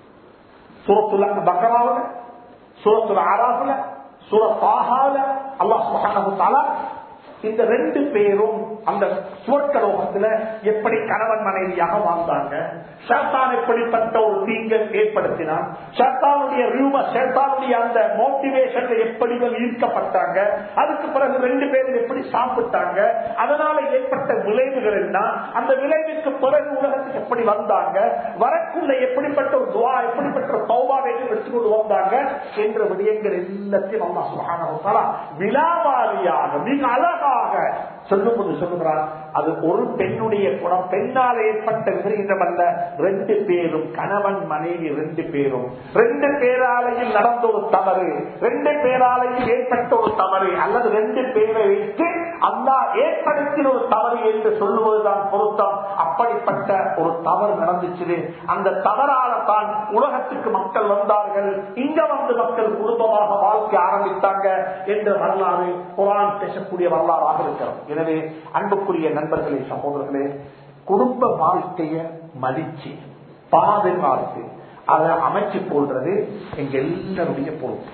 சூரத்துல பக்கராவில் சூரத்துல ஆறாவில் சூர பாகால அல்லாஹ் சுபஹானஹு இந்த ரெண்டு பேரும் அந்த சுவர்க்கலோகத்துல எப்படி கணவன் மனைவியாக வாழ்ந்தாங்க ஷேத்தான் எப்படிப்பட்ட ஒரு தீங்கை ஏற்படுத்தினான் ஷேத்தானுடைய ரூம ஷேத்தானுடைய அந்த மோட்டிவேஷன்ல எப்படி ஈர்க்கப்பட்டாங்க அதுக்கு பிறகு ரெண்டு பேரும் எப்படி சாப்பிட்டாங்க அதனால ஏற்பட்ட விளைவுகள் என்ன அந்த விளைவுக்கு பிறகு உலகத்துக்கு எப்படி வந்தாங்க வரக்குள்ள எப்படிப்பட்ட ஒரு துவா எப்படிப்பட்ட ஒரு தௌபாவை எடுத்துக்கொண்டு வந்தாங்க என்ற விடயங்கள் எல்லாத்தையும் அல்லா சுகான விழாவாரியாக மிக அழகாக சொல்லும்போது சொல்லுகிறார் அது ஒரு பெண்ணுடைய குணம் பெண்ணால் ஏற்பட்ட விபரீதம் அல்ல ரெண்டு பேரும் கணவன் மனைவி ரெண்டு பேரும் ரெண்டு பேராலையும் நடந்த ஒரு தவறு ரெண்டு பேராலையும் ஏற்பட்ட ஒரு தவறு அல்லது ரெண்டு பேரை வைத்து அல்லா ஏற்படுத்தின ஒரு தவறு என்று சொல்லுவதுதான் பொருத்தம் அப்படிப்பட்ட ஒரு தவறு நடந்துச்சு அந்த தவறால தான் உலகத்துக்கு மக்கள் வந்தார்கள் இங்க வந்து மக்கள் குடும்பமாக வாழ்க்கை ஆரம்பித்தாங்க என்ற வரலாறு குரான் பேசக்கூடிய வரலாறாக இருக்கிறோம் எனவே அன்புக்குரிய நண்பர்களே சகோதரர்களே குடும்ப வாழ்க்கைய மதிச்சு பாதுகாத்து அதை அமைச்சு கொள்றது எங்க எல்லாருடைய பொறுப்பு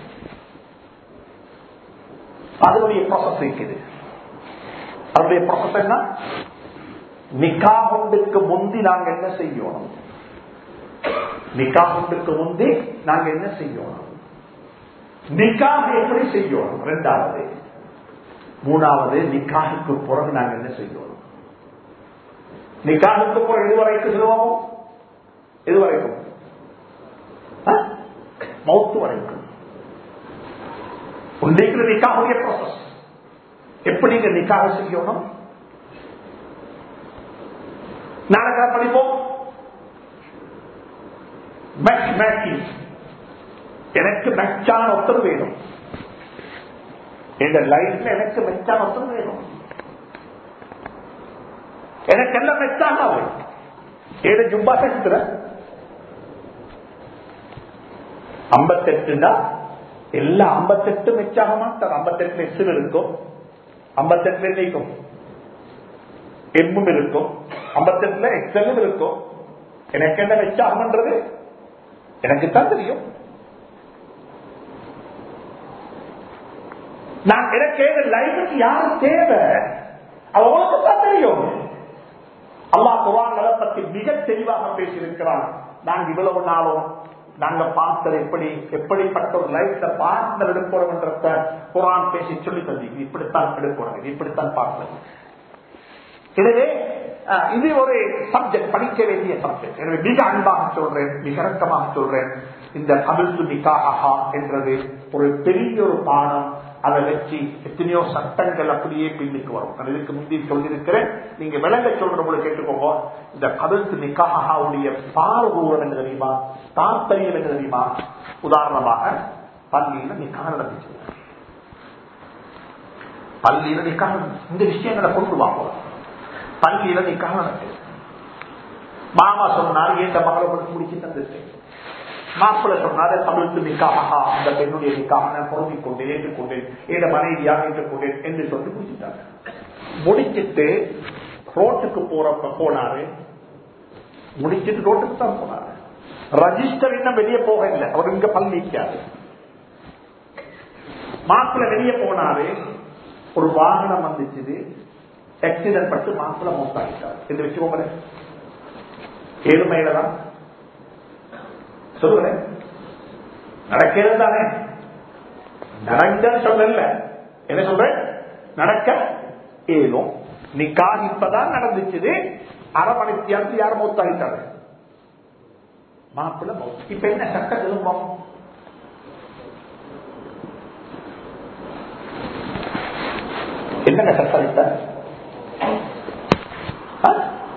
அதனுடைய ப்ராசஸ் இருக்குது அதனுடைய ப்ராசஸ் என்ன நிக்காகுண்டுக்கு முந்தி நாங்க என்ன செய்யணும் நிக்காகுண்டுக்கு முந்தி நாங்க என்ன செய்யணும் நிக்காக எப்படி செய்யணும் ரெண்டாவது மூணாவது நிக்காகுக்கு பிறகு நாங்க என்ன செய்யணும் நிக்காகுக்கு பிறகு எதுவரைக்கும் சொல்லுவோமோ எதுவரைக்கும் மௌத்து வரைக்கும் உண்மைக்கு நிக்காகுடைய ப்ராசஸ் எப்படி நீங்க நிக்காக செய்யணும் நாளைக்கு படிப்போம் மேட்ச் மேட்சிங் எனக்கு மெச்சான ஒருத்தர் வேணும் எங்க லைஃப்ல எனக்கு மெச்சான ஒருத்தர் வேணும் எனக்கு எல்லாம் மெச்சாக ஏழு ஜும்பா செலுத்துற ஐம்பத்தெட்டுண்டா எல்லா ஐம்பத்தெட்டு மெச்சாக மாட்டார் ஐம்பத்தெட்டுல எஸ்ஸும் இருக்கும் ஐம்பத்தெட்டுல நீக்கும் எம்மும் இருக்கும் ஐம்பத்தெட்டுல எக்ஸலும் இருக்கும் எனக்கு என்ன மெச்சாகம்ன்றது எனக்கு தான் தெரியும் நான் எனக்கு லைஃபுக்கு யாரு தேவை அவங்களுக்கு தான் தெரியும் அல்லாஹ் குரான் அதை பத்தி மிக தெளிவாக பேசியிருக்கிறான் நாங்க இவ்வளவு நாளும் நாங்க பார்த்தது எப்படி எப்படிப்பட்ட ஒரு லைஃப்ல பார்ட்னர் எடுக்கணும் என்ற குரான் பேசி சொல்லி தந்தி இப்படித்தான் எடுக்கணும் இது இப்படித்தான் பார்க்கணும் எனவே அஹ், இது ஒரு சப்ஜெக்ட் படிக்க வேண்டிய சப்ஜெக்ட் எனவே மிக அன்பாக சொல்றேன் மிக இறக்கமாக சொல்றேன் இந்த அபில்து நிக்காஹா என்றது ஒரு பெரிய ஒரு பாடம் அதை வச்சு எத்தனையோ சட்டங்கள் அப்படியே பின்னுக்கு வரும் நான் இதுக்கு முந்தி சொல்லியிருக்கிறேன் நீங்க விளங்க சொல்றவங்களை கேட்டுக்கோங்க இந்த கபில்து நிக்காஹாவுடைய பாரதூரம் என்ன தெரியுமா தாற்பயம் என்ன தெரியுமா உதாரணமாக பள்ளியில நிக்காக நடந்துச்சு பள்ளியில நிக்காக நடந்துச்சு. இந்த விஷயங்களை கொண்டு வாங்க பள்ளியில நிக்காக நடக்குது மாமா சொன்னார் ஏன் மகளை கொடுத்து முடிச்சு தந்துட்டேன் மாப்பிள்ள சொன்னாரு தமிழுக்கு நிக்காக அந்த பெண்ணுடைய நிக்காக நான் பொருந்திக் கொண்டேன் ஏற்றுக்கொண்டேன் என் மனைவியாக ஏற்றுக்கொண்டேன் என்று சொல்லி முடிச்சுட்டாங்க முடிச்சிட்டு ரோட்டுக்கு போறப்ப போனாரு முடிச்சிட்டு ரோட்டுக்கு தான் போனாரு ரஜிஸ்டர் இன்னும் வெளியே போக இல்லை அவர் இங்க பள்ளிக்காரு மாப்பிள்ள வெளியே போனாரு ஒரு வாகனம் வந்துச்சு ஆக்சிடென்ட் பட்டு மாப்பிள்ள மோசாகிட்டார் என்று வச்சுக்கோங்களேன் ஏழுமையில தான் சொல்லுறேன் நடக்கிறது தானே நடந்தன்னு சொல்லல என்ன சொல்றேன் நடக்க ஏதும் நிக்காக இப்பதான் நடந்துச்சு அரை மணிக்கு இறந்து யாரும் மௌத்தாகிட்டாரு மாப்பிள்ள மௌத் இப்ப என்ன சட்ட திரும்பம் என்னங்க சட்டம் இப்ப ஆ?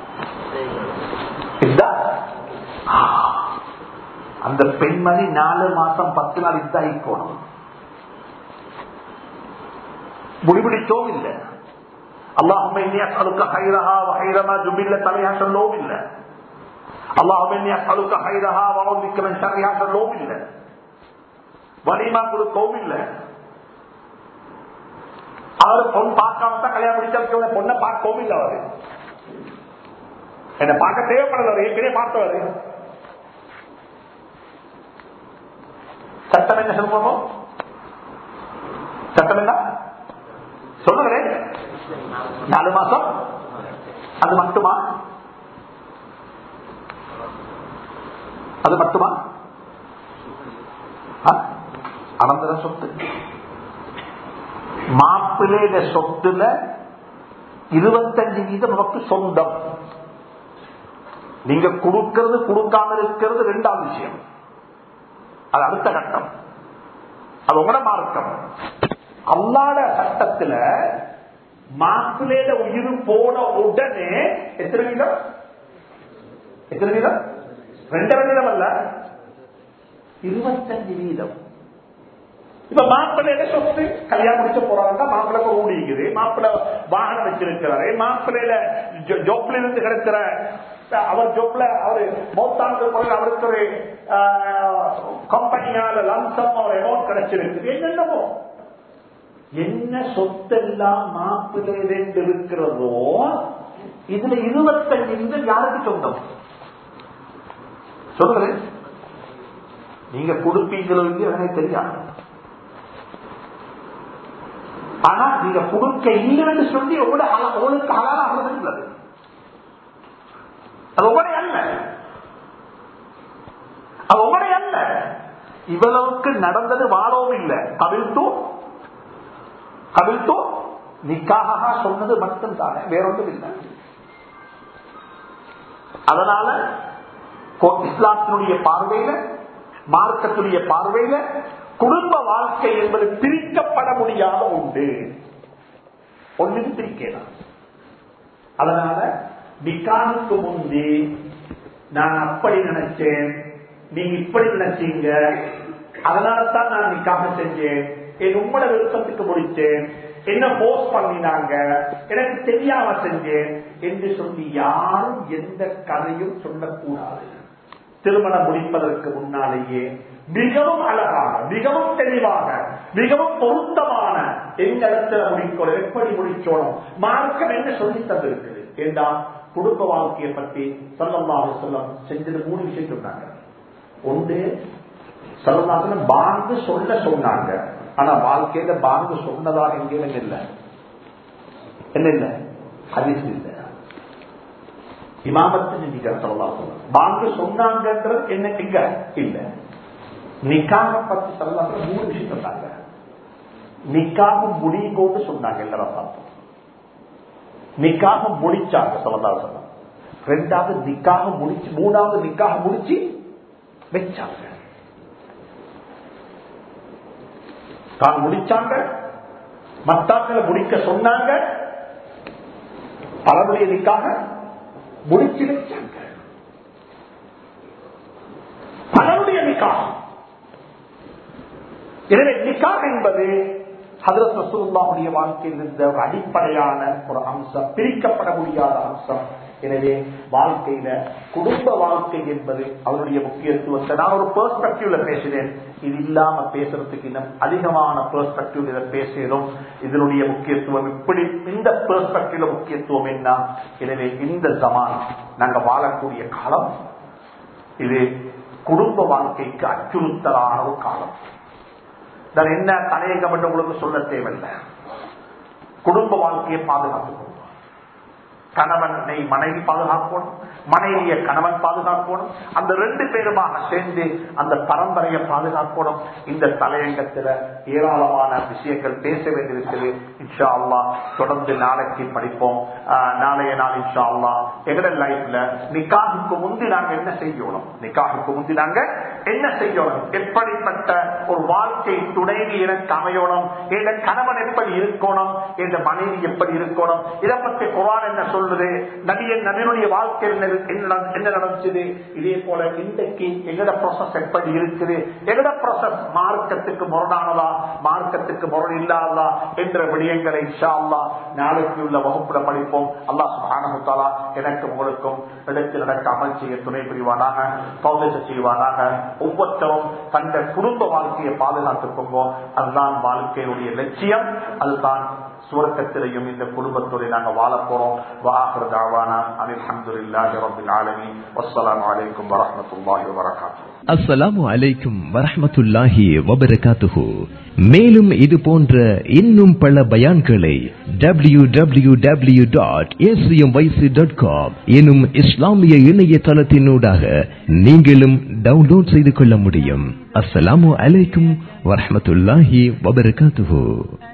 இதா? ஆ. அந்த பெண்மணி நாலு மாசம் பத்து நாள் இதாயிக்கணும் முடிபிடிச்சோம் இல்லை اللهم اني اسالك خيرها وخير ما جبلت عليها சொல்லவும் இல்லை اللهم اني اسالك خيرها واعوذ بك من شرها சொல்லவும் இல்லை வலிமா கொடுக்கவும் இல்லை அவர் பொன் பார்க்காம தான் கல்யாணம் முடிச்ச பொண்ணை பார்க்கவும் இல்லை அவரு என்ன பார்க்க தேவைப்படல அவர் ஏற்கனவே பார்த்தவர் சட்டம் என்ன சொல்லுவோம் சட்டம் என்ன சொல்லுகிறேன் நாலு மாசம் அது மட்டுமா அது மட்டுமா ஆ? அனந்தர சொத்து மாப்பிள்ளையில சொத்துல இருபத்தஞ்சு வீதம் நமக்கு சொந்தம் நீங்க கொடுக்கிறது கொடுக்காம இருக்கிறது ரெண்டாவது விஷயம் அது அடுத்த கட்டம் அது உங்களோட மார்க்கம் அல்லாட சட்டத்துல மாப்பிள்ளையில உயிர் போன உடனே எத்தனை வீதம் எத்தனை வீதம் ரெண்டரை வீதம் அல்ல இருபத்தஞ்சு வீதம் இப்ப மாப்பிள்ளையில சொத்து கல்யாணம் முடிச்ச போறாங்க மாப்பிள்ளை ஊடிக்குது மாப்பிள்ளை வாகனம் வச்சிருக்கிறாரு மாப்பிள்ளையில ஜொ- ஜொப்ல இருந்து கிடைக்கிற அவர் ஜொப்ல அவரு மௌத்தானது பிறகு அவருக்கு ஒரு கம்பெனியால லம்சம் அவர் அமௌண்ட் கிடைச்சிருக்கு என்னென்னமோ என்ன சொத்தெல்லாம் மாப்பிள்ளை ரெண்டு இருக்கிறதோ இதுல இருபத்தஞ்சு வீதம் யாருக்கு சொந்தம் சொல்லுங்களேன் நீங்க கொடுப்பீங்களோ இல்லையோ எனக்கு தெரியாது ஆனா நீங்க கொடுக்க இல்லைன்னு சொல்லி உங்களோட ஹலா- உங்களுக்கு ஹலாலாக உள்ளது அது உங்களுடைய அல்ல அது உங்களுடைய அல்ல இவ்வளவுக்கு நடந்தது வாழவும் இல்லை கவிழ்த்தோ கவிழ்த்தோ நிக்காக சொன்னது மட்டும் தானே வேறொன்றும் இல்லை அதனால கோ- இஸ்லாத்தினுடைய பார்வையில மார்க்கத்துடைய பார்வையில குடும்ப வாழ்க்கை என்பது பிரிக்கப்பட முடியாத உண்டு ஒன்றுக்கு பிரிக்கலாம் அதனால நிக்கானுக்கு முந்தி நான் அப்படி நினைச்சேன் நீங்க இப்படி நினைச்சீங்க அதனால தான் நான் நிக்காக செஞ்சேன் என் உம்மட விருப்பத்துக்கு முடிச்சேன் என்ன போஸ்ட் பண்ணினாங்க எனக்கு தெரியாம செஞ்சேன் என்று சொல்லி யாரும் எந்த கதையும் சொல்லக்கூடாது திருமணம் முடிப்பதற்கு முன்னாலேயே மிகவும் அழகாக மிகவும் தெளிவாக மிகவும் பொருத்தமான எந்த இடத்துல முடிக்கணும் எப்படி முடிச்சோணும் மார்க்கம் என்ன சொல்லி தந்திருக்குது ஏண்டா குடும்ப வாழ்க்கையை பற்றி சொல்லமாக சொல்லம் செஞ்சது மூணு விஷயம் சொன்னாங்க ஒன்று சொல்லமாக பாங்கு சொல்ல சொன்னாங்க ஆனா வாழ்க்கையில பாங்கு சொன்னதாக எங்கேயும் இல்லை என்ன இல்லை ஹதீஸ் இல்லை இமாமத்து செஞ்சுக்கிற சொல்லலாம் பாங்கு சொன்னாங்கன்றது என்ன எங்க இல்ல நிக்காக பத்தி சொல்லலாம் மூணு விஷயம் சொன்னாங்க நிக்காக முடிங்கோன்னு சொன்னாங்க எல்லாரும் பார்த்தோம் நிக்காக முடிச்சாங்க சொல்லலாம் சொல்ல ரெண்டாவது நிக்காக முடிச்சு மூணாவது நிக்காக முடிச்சு வச்சாங்க தான் முடிச்சாங்க மத்தாக்களை முடிக்க சொன்னாங்க பலருடைய நிக்காக முடிச்சு வச்சாங்க பலருடைய நிக்காக எனவே நிக்காக என்பது ஹதரத் ரசூலுல்லாவுடைய வாழ்க்கையில் இருந்த ஒரு அடிப்படையான ஒரு அம்சம் பிரிக்கப்பட முடியாத அம்சம் எனவே வாழ்க்கையில குடும்ப வாழ்க்கை என்பது அவருடைய முக்கியத்துவத்தை நான் ஒரு பெர்ஸ்பெக்டிவ்ல பேசினேன் இது இல்லாம பேசுறதுக்கு இன்னும் அதிகமான பெர்ஸ்பெக்டிவ் இதை பேசியதும் இதனுடைய முக்கியத்துவம் இப்படி இந்த பெர்ஸ்பெக்டிவ்ல முக்கியத்துவம் என்ன எனவே இந்த ஜமான் நாங்க வாழக்கூடிய காலம் இது குடும்ப வாழ்க்கைக்கு அச்சுறுத்தலான ஒரு காலம் நான் என்ன தனையங்கம் என்று உங்களுக்கு சொல்ல தேவையில்லை குடும்ப வாழ்க்கையை பாதுகாத்துக்கணும் கணவனை மனைவி பாதுகாக்கணும் மனைவிய கணவன் பாதுகாக்கணும் அந்த ரெண்டு பேருமாக சேர்ந்து அந்த பரம்பரையை பாதுகாக்கணும் இந்த தலையங்கத்துல ஏராளமான விஷயங்கள் பேச வேண்டியிருக்கிறது இன்ஷா அல்லா தொடர்ந்து நாளைக்கு படிப்போம் ஆஹ் நாளைய நாள் இன்ஷா அல்லா எங்கட லைஃப்ல நிக்காகுக்கு முந்தி நாங்க என்ன செய்யணும் நிக்காகுக்கு முந்தி நாங்க என்ன செய்யணும் எப்படிப்பட்ட ஒரு வாழ்க்கை துணைவி எனக்கு அமையணும் என் கணவன் எப்படி இருக்கணும் என் மனைவி எப்படி இருக்கணும் இதை பற்றி குரான் என்ன சொல்லுது நடிகன் நபியுடைய வாழ்க்கையில் என்ன நடந்துச்சு இதே போல இன்றைக்கு எங்கட ப்ராசஸ் எப்படி இருக்குது எங்கட ப்ராசஸ் மார்க்கத்துக்கு முரணானதா மார்க்கத்துக்கு முரண் இல்லாததா என்ற விடயங்களை இன்ஷா அல்லா நாளைக்கு உள்ள வகுப்புல படிப்போம் அல்லாஹ் சுபானமுத்தாலா எனக்கு உங்களுக்கும் எடுத்து நடக்க அமல் செய்ய துணை புரிவானாக பௌதேச செய்வானாக ஒவ்வொருத்தரும் தந்த குடும்ப வாழ்க்கையை பாதுகாத்துக் கொள்வோம் அதுதான் வாழ்க்கையுடைய லட்சியம் அதுதான் சுவர்க்கத்திலையும் இந்த குடும்பத்தோடு நாங்கள் வாழ போறோம் வாஹர் தாவானா அனில் அஹமதுல்லாஹி ரபில் ஆலமீன் வஸ்ஸலாமு அலைக்கும் வரஹ்மத்துல்லாஹி வபரகாத்துஹு அஸ்ஸலாமு அலைக்கும் வரஹ்மத்துல்லாஹி வபரகாத்துஹு மேலும் இது போன்ற இன்னும் பல பயான்களை W W W dot dot com எனும் இஸ்லாமிய இணையதளத்தினூடாக நீங்களும் டவுன்லோட் செய்து கொள்ள முடியும் அஸ்ஸலாமு அலைக்கும் வரஹ்மத்துல்லாஹி வபரகாத்துஹு